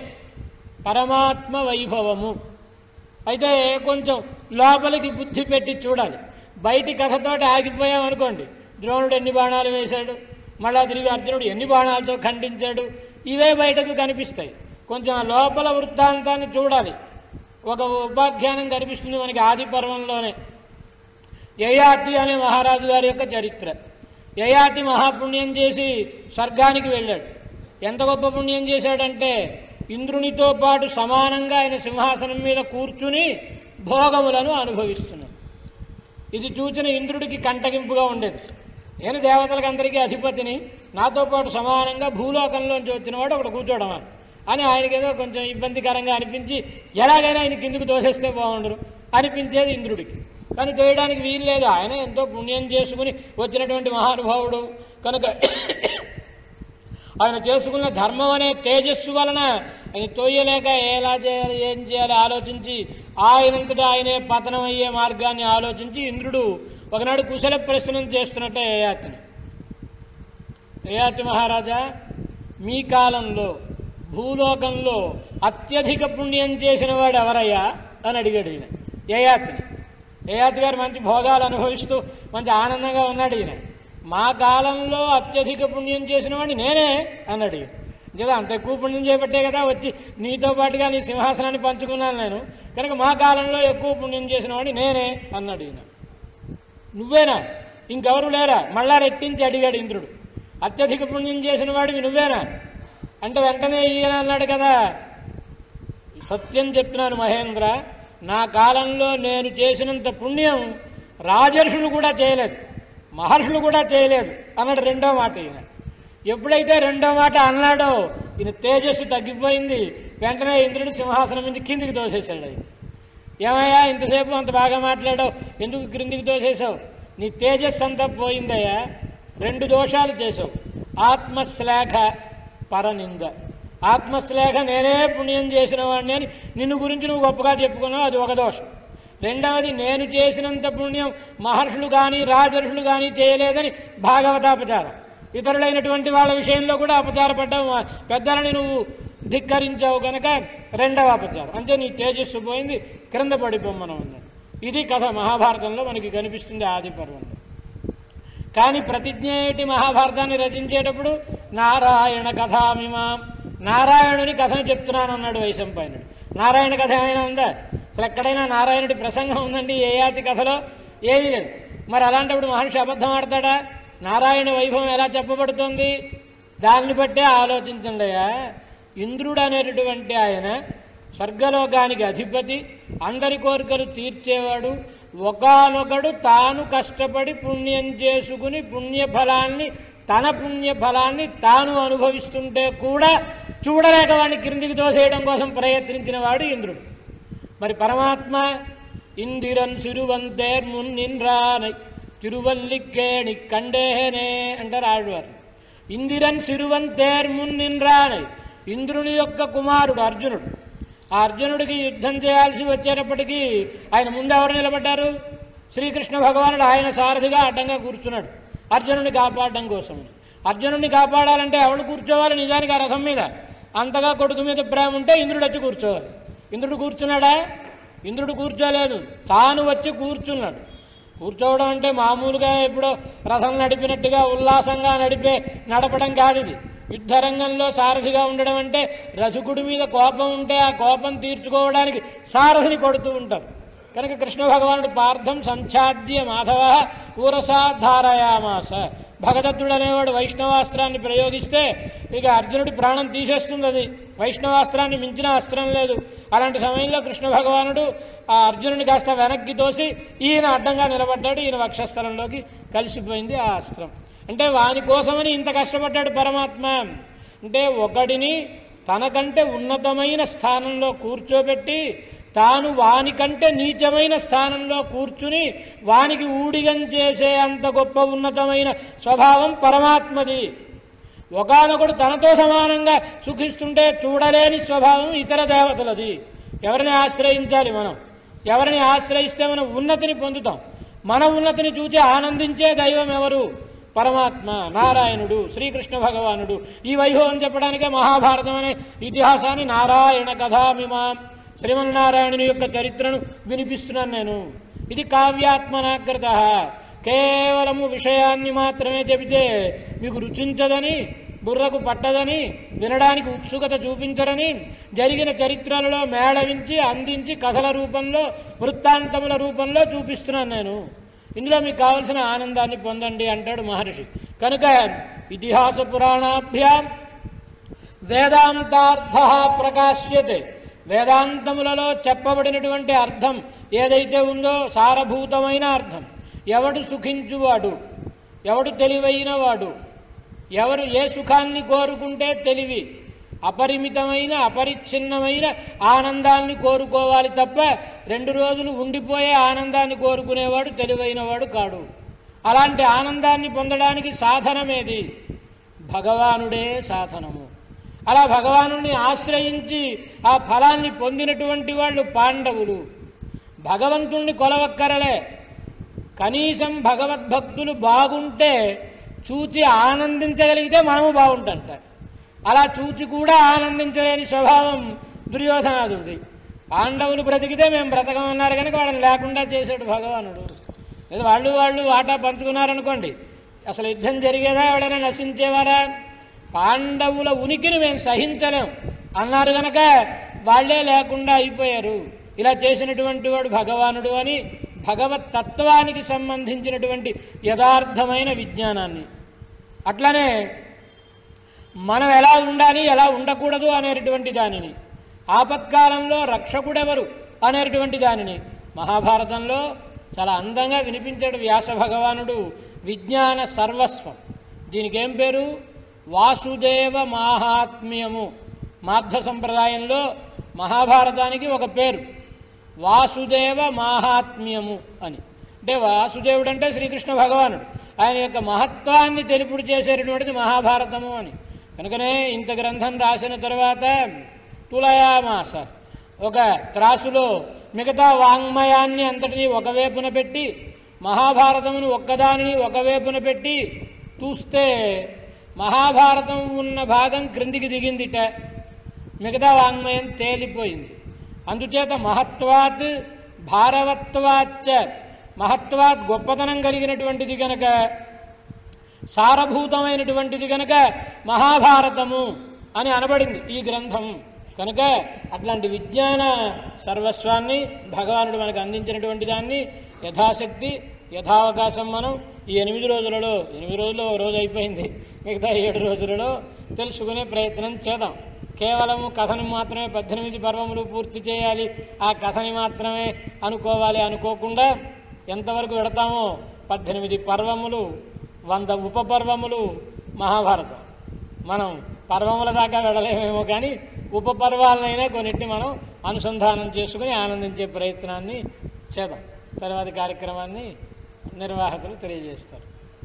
పరమాత్మ వైభవము అయితే కొంచెం లోపలికి బుద్ధి పెట్టి చూడాలి బయటి కథతోటి ఆగిపోయాం అనుకోండి ద్రోణుడు ఎన్ని బాణాలు వేశాడు మళ్ళా తిరిగి అర్జునుడు ఎన్ని బాణాలతో ఖండించాడు ఇవే బయటకు కనిపిస్తాయి కొంచెం ఆ లోపల వృత్తాంతాన్ని చూడాలి ఒక ఉపాఖ్యానం కనిపిస్తుంది మనకి ఆది పర్వంలోనే యయాతి అనే మహారాజు గారి యొక్క చరిత్ర యయాతి మహాపుణ్యం చేసి స్వర్గానికి వెళ్ళాడు ఎంత గొప్ప పుణ్యం చేశాడంటే ఇంద్రునితో పాటు సమానంగా ఆయన సింహాసనం మీద కూర్చుని భోగములను అనుభవిస్తున్నాడు ఇది చూచిన ఇంద్రుడికి కంటగింపుగా ఉండేది నేను దేవతలకు అందరికీ అధిపతిని నాతో పాటు సమానంగా భూలోకంలోంచి వచ్చినవాడు ఒకడు కూర్చోవడమా అని ఆయనకి ఏదో కొంచెం ఇబ్బందికరంగా అనిపించి ఎలాగైనా ఆయన కిందకు తోసేస్తే బాగుండరు అనిపించేది ఇంద్రుడికి కానీ తోయడానికి వీలు లేదు ఆయన ఎంతో పుణ్యం చేసుకుని వచ్చినటువంటి మహానుభావుడు కనుక ఆయన చేసుకున్న ధర్మం అనే తేజస్సు వలన ఆయన తోయలేక ఎలా చేయాలి ఏం చేయాలి ఆలోచించి ఆయనంతటా ఆయనే పతనం అయ్యే మార్గాన్ని ఆలోచించి ఇంద్రుడు ఒకనాడు కుశల ప్రశ్నం చేస్తున్నట్టే యయాతిని యయాతి మహారాజా మీ కాలంలో భూలోకంలో అత్యధిక పుణ్యం చేసిన వాడు ఎవరయ్యా అని అడిగాడు ఈయన యయాతిని యయాతి గారు మంచి భోగాలు అనుభవిస్తూ మంచి ఆనందంగా ఉన్నాడు ఈయన మా కాలంలో అత్యధిక పుణ్యం చేసిన వాడిని నేనే అన్నాడు ఈయన నిజంగా అంత ఎక్కువ పుణ్యం చేపట్టే కదా వచ్చి నీతో పాటుగా నీ సింహాసనాన్ని పంచుకున్నాను నేను కనుక మా కాలంలో ఎక్కువ పుణ్యం చేసిన వాడిని నేనే అన్నాడు ఈయన నువ్వేనా ఇంకెవరు లేరా మళ్ళా రెట్టించి అడిగాడు ఇంద్రుడు అత్యధిక పుణ్యం చేసిన వాడివి నువ్వేనా అంటే వెంటనే ఈయన అన్నాడు కదా సత్యం చెప్తున్నాను మహేంద్ర నా కాలంలో నేను చేసినంత పుణ్యం రాజర్షులు కూడా చేయలేదు మహర్షులు కూడా చేయలేదు అన్నాడు రెండో మాట ఈయన ఎప్పుడైతే రెండో మాట అన్నాడో ఈయన తేజస్సు తగ్గిపోయింది వెంటనే ఇంద్రుడు సింహాసనం నుంచి కిందికి తోసేశాడు ఆయన ఏమయ్యా ఇంతసేపు అంత బాగా మాట్లాడావు ఎందుకు క్రిందికి తోసేసావు నీ తేజస్సు అంతా పోయిందయ్యా రెండు దోషాలు చేసావు ఆత్మశ్లేఖ పరనింద ఆత్మశ్లేఖ నేనే పుణ్యం చేసిన వాడిని అని నిన్ను గురించి నువ్వు గొప్పగా చెప్పుకున్నావు అది ఒక దోషం రెండవది నేను చేసినంత పుణ్యం మహర్షులు కానీ రాజర్షులు కానీ చేయలేదని భాగవతాపచారం ఇతరులైనటువంటి వాళ్ళ విషయంలో కూడా అపచారపడ్డావు పెద్దలని నువ్వు ధిక్కరించావు కనుక రెండవ అపచారం అంటే నీ తేజస్సు పోయింది క్రింద పడిపోమ్మనం అన్నాడు ఇది కథ మహాభారతంలో మనకి కనిపిస్తుంది ఆది పర్వంలో కానీ ప్రతిజ్ఞ ఏటి మహాభారతాన్ని రచించేటప్పుడు నారాయణ కథామిమాం నారాయణుని కథను చెప్తున్నాను అన్నాడు వైశంపాయనుడు నారాయణ కథ ఏమైనా ఉందా అసలు ఎక్కడైనా నారాయణుడి ప్రసంగం ఉందండి ఏ యాతి కథలో ఏమీ లేదు మరి అలాంటప్పుడు మహర్షి అబద్ధం ఆడతాడా నారాయణ వైభవం ఎలా చెప్పబడుతోంది దాన్ని బట్టే ఆలోచించండి అయ్యా ఇంద్రుడు అనేటటువంటి ఆయన స్వర్గలోకానికి అధిపతి అందరి కోరికలు తీర్చేవాడు ఒకనొకడు తాను కష్టపడి పుణ్యం చేసుకుని పుణ్యఫలాన్ని తన పుణ్యఫలాన్ని తాను అనుభవిస్తుంటే కూడా చూడలేక వాడిని క్రిందికి తోసేయడం కోసం ప్రయత్నించిన వాడు ఇంద్రుడు మరి పరమాత్మ ఇందిరన్ సిరువంతేర్ మున్నిన్రానై తిరువల్లిక్కేణి కండేహనే అంటారు ఆడవారు ఇందిరన్ సిరువంతేర్ మున్నిన్రానై ఇంద్రుని యొక్క కుమారుడు అర్జునుడు ఆ అర్జునుడికి యుద్ధం చేయాల్సి వచ్చేటప్పటికీ ఆయన ముందు ఎవరు నిలబడ్డారు శ్రీకృష్ణ భగవానుడు ఆయన సారథిగా అడ్డంగా కూర్చున్నాడు అర్జునుడిని కాపాడడం కోసం అర్జునుడిని కాపాడాలంటే ఎవడు కూర్చోవాలి నిజానికి ఆ రథం మీద అంతగా కొడుకు మీద ప్రేమ ఉంటే ఇంద్రుడు వచ్చి కూర్చోవాలి ఇంద్రుడు కూర్చున్నాడా ఇంద్రుడు కూర్చోలేదు తాను వచ్చి కూర్చున్నాడు కూర్చోవడం అంటే మామూలుగా ఎప్పుడో రథం నడిపినట్టుగా ఉల్లాసంగా నడిపే నడపడం కాదు ఇది యుద్ధరంగంలో సారథిగా ఉండడం అంటే రథకుడి మీద కోపం ఉంటే ఆ కోపం తీర్చుకోవడానికి సారథిని కొడుతూ ఉంటారు కనుక కృష్ణ భగవానుడు పార్థం సంఛాద్య మాధవ ఊరసా ధారయామాస భగదత్తుడు అనేవాడు వైష్ణవాస్త్రాన్ని ప్రయోగిస్తే ఇక అర్జునుడి ప్రాణం తీసేస్తుంది అది వైష్ణవాస్త్రాన్ని మించిన అస్త్రం లేదు అలాంటి సమయంలో కృష్ణ భగవానుడు ఆ అర్జునుడిని కాస్త వెనక్కి తోసి ఈయన అడ్డంగా నిలబడ్డాడు ఈయన వక్షస్థలంలోకి కలిసిపోయింది ఆ అస్త్రం అంటే వాని కోసమని ఇంత కష్టపడ్డాడు పరమాత్మ అంటే ఒకడిని తనకంటే ఉన్నతమైన స్థానంలో కూర్చోబెట్టి తాను వానికంటే నీచమైన స్థానంలో కూర్చుని వానికి ఊడిగం చేసే అంత గొప్ప ఉన్నతమైన స్వభావం పరమాత్మది ఒకనొకడు తనతో సమానంగా సుఖిస్తుంటే చూడలేని స్వభావం ఇతర దేవతలది ఎవరిని ఆశ్రయించాలి మనం ఎవరిని ఆశ్రయిస్తే మనం ఉన్నతిని పొందుతాం మన ఉన్నతిని చూసి ఆనందించే దైవం ఎవరు పరమాత్మ నారాయణుడు శ్రీకృష్ణ భగవానుడు ఈ వైభవం చెప్పడానికే మహాభారతం అనే ఇతిహాసాన్ని నారాయణ కథామిమాం శ్రీమన్నారాయణుని యొక్క చరిత్రను వినిపిస్తున్నాను నేను ఇది కావ్యాత్మనాగ్రత కేవలము విషయాన్ని మాత్రమే చెబితే మీకు రుచించదని బుర్రకు పట్టదని వినడానికి ఉత్సుకత చూపించరని జరిగిన చరిత్రలలో మేళవించి అందించి కథల రూపంలో వృత్తాంతముల రూపంలో చూపిస్తున్నాను నేను ఇందులో మీకు కావలసిన ఆనందాన్ని పొందండి అంటాడు మహర్షి కనుక ఇతిహాస పురాణాభ్యాం వేదాంతార్థ ప్రకాశ్యతే వేదాంతములలో చెప్పబడినటువంటి అర్థం ఏదైతే ఉందో సారభూతమైన అర్థం ఎవడు సుఖించువాడు ఎవడు తెలివైన వాడు ఎవరు ఏ సుఖాన్ని కోరుకుంటే తెలివి అపరిమితమైన అపరిచ్ఛిన్నమైన ఆనందాన్ని కోరుకోవాలి తప్ప రెండు రోజులు ఉండిపోయే ఆనందాన్ని కోరుకునేవాడు తెలివైనవాడు కాడు అలాంటి ఆనందాన్ని పొందడానికి సాధనమేది భగవానుడే సాధనము అలా భగవానుని ఆశ్రయించి ఆ ఫలాన్ని పొందినటువంటి వాళ్ళు పాండవులు భగవంతుణ్ణి కొలవక్కరలే కనీసం భగవద్భక్తులు బాగుంటే చూచి ఆనందించగలిగితే మనము బాగుంటుంట అలా చూచి కూడా ఆనందించలేని స్వభావం దుర్యోధనాదుడిది పాండవులు బ్రతికితే మేము బ్రతకమన్నారు కనుక వాళ్ళని లేకుండా చేశాడు భగవానుడు లేదా వాళ్ళు వాళ్ళు వాటా పంచుకున్నారనుకోండి అసలు యుద్ధం జరిగేదా ఎవడైనా నశించేవారా పాండవుల ఉనికిని మేము సహించలేం అన్నారు గనక వాళ్ళే లేకుండా అయిపోయారు ఇలా చేసినటువంటి వాడు భగవానుడు అని భగవత్ తత్వానికి సంబంధించినటువంటి యథార్థమైన విజ్ఞానాన్ని అట్లనే మనం ఎలా ఉండాలి ఎలా ఉండకూడదు అనేటటువంటి దానిని ఆపత్కాలంలో రక్షకుడెవరు అనేటటువంటి దానిని మహాభారతంలో చాలా అందంగా వినిపించాడు వ్యాస భగవానుడు విజ్ఞాన సర్వస్వం దీనికి ఏం పేరు వాసుదేవ మాహాత్మ్యము మాధ్య సంప్రదాయంలో మహాభారతానికి ఒక పేరు వాసుదేవ మాహాత్మ్యము అని అంటే వాసుదేవుడు అంటే శ్రీకృష్ణ భగవానుడు ఆయన యొక్క మహత్వాన్ని తెలుపుడు చేసేటటువంటిది మహాభారతము అని కనుకనే ఇంత గ్రంథం రాసిన తర్వాత తులయామాస ఒక త్రాసులో మిగతా వాంగ్మయాన్ని అంతటినీ ఒకవైపున పెట్టి మహాభారతమును ఒక్కదానిని ఒకవైపున పెట్టి చూస్తే మహాభారతం ఉన్న భాగం క్రిందికి దిగిందిట మిగతా వాంగ్మయం తేలిపోయింది అందుచేత మహత్వాత్ భారవత్వాచ్చ మహత్వాత్ గొప్పతనం కలిగినటువంటిది కనుక సారభూతమైనటువంటిది కనుక మహాభారతము అని అనబడింది ఈ గ్రంథం కనుక అట్లాంటి విజ్ఞాన సర్వస్వాన్ని భగవానుడు మనకు అందించినటువంటి దాన్ని యథాశక్తి యథావకాశం మనం ఈ ఎనిమిది రోజులలో ఎనిమిది రోజుల్లో ఓ రోజు అయిపోయింది మిగతా ఏడు రోజులలో తెలుసుకునే ప్రయత్నం చేద్దాం కేవలం కథని మాత్రమే పద్దెనిమిది పర్వములు పూర్తి చేయాలి ఆ కథని మాత్రమే అనుకోవాలి అనుకోకుండా ఎంతవరకు పెడతామో పద్దెనిమిది పర్వములు వంద ఉపపర్వములు మహాభారతం మనం పర్వముల దాకా వెళ్ళలేమేమో కానీ ఉపపర్వాలనైనా కొన్నిటిని మనం అనుసంధానం చేసుకుని ఆనందించే ప్రయత్నాన్ని చేద్దాం తర్వాతి కార్యక్రమాన్ని నిర్వాహకులు తెలియజేస్తారు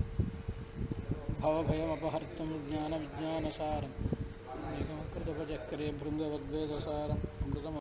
భవభయం అపహర్తం జ్ఞాన విజ్ఞానసారం ఏకమకృతపచక్రే బృందవద్వేదసారం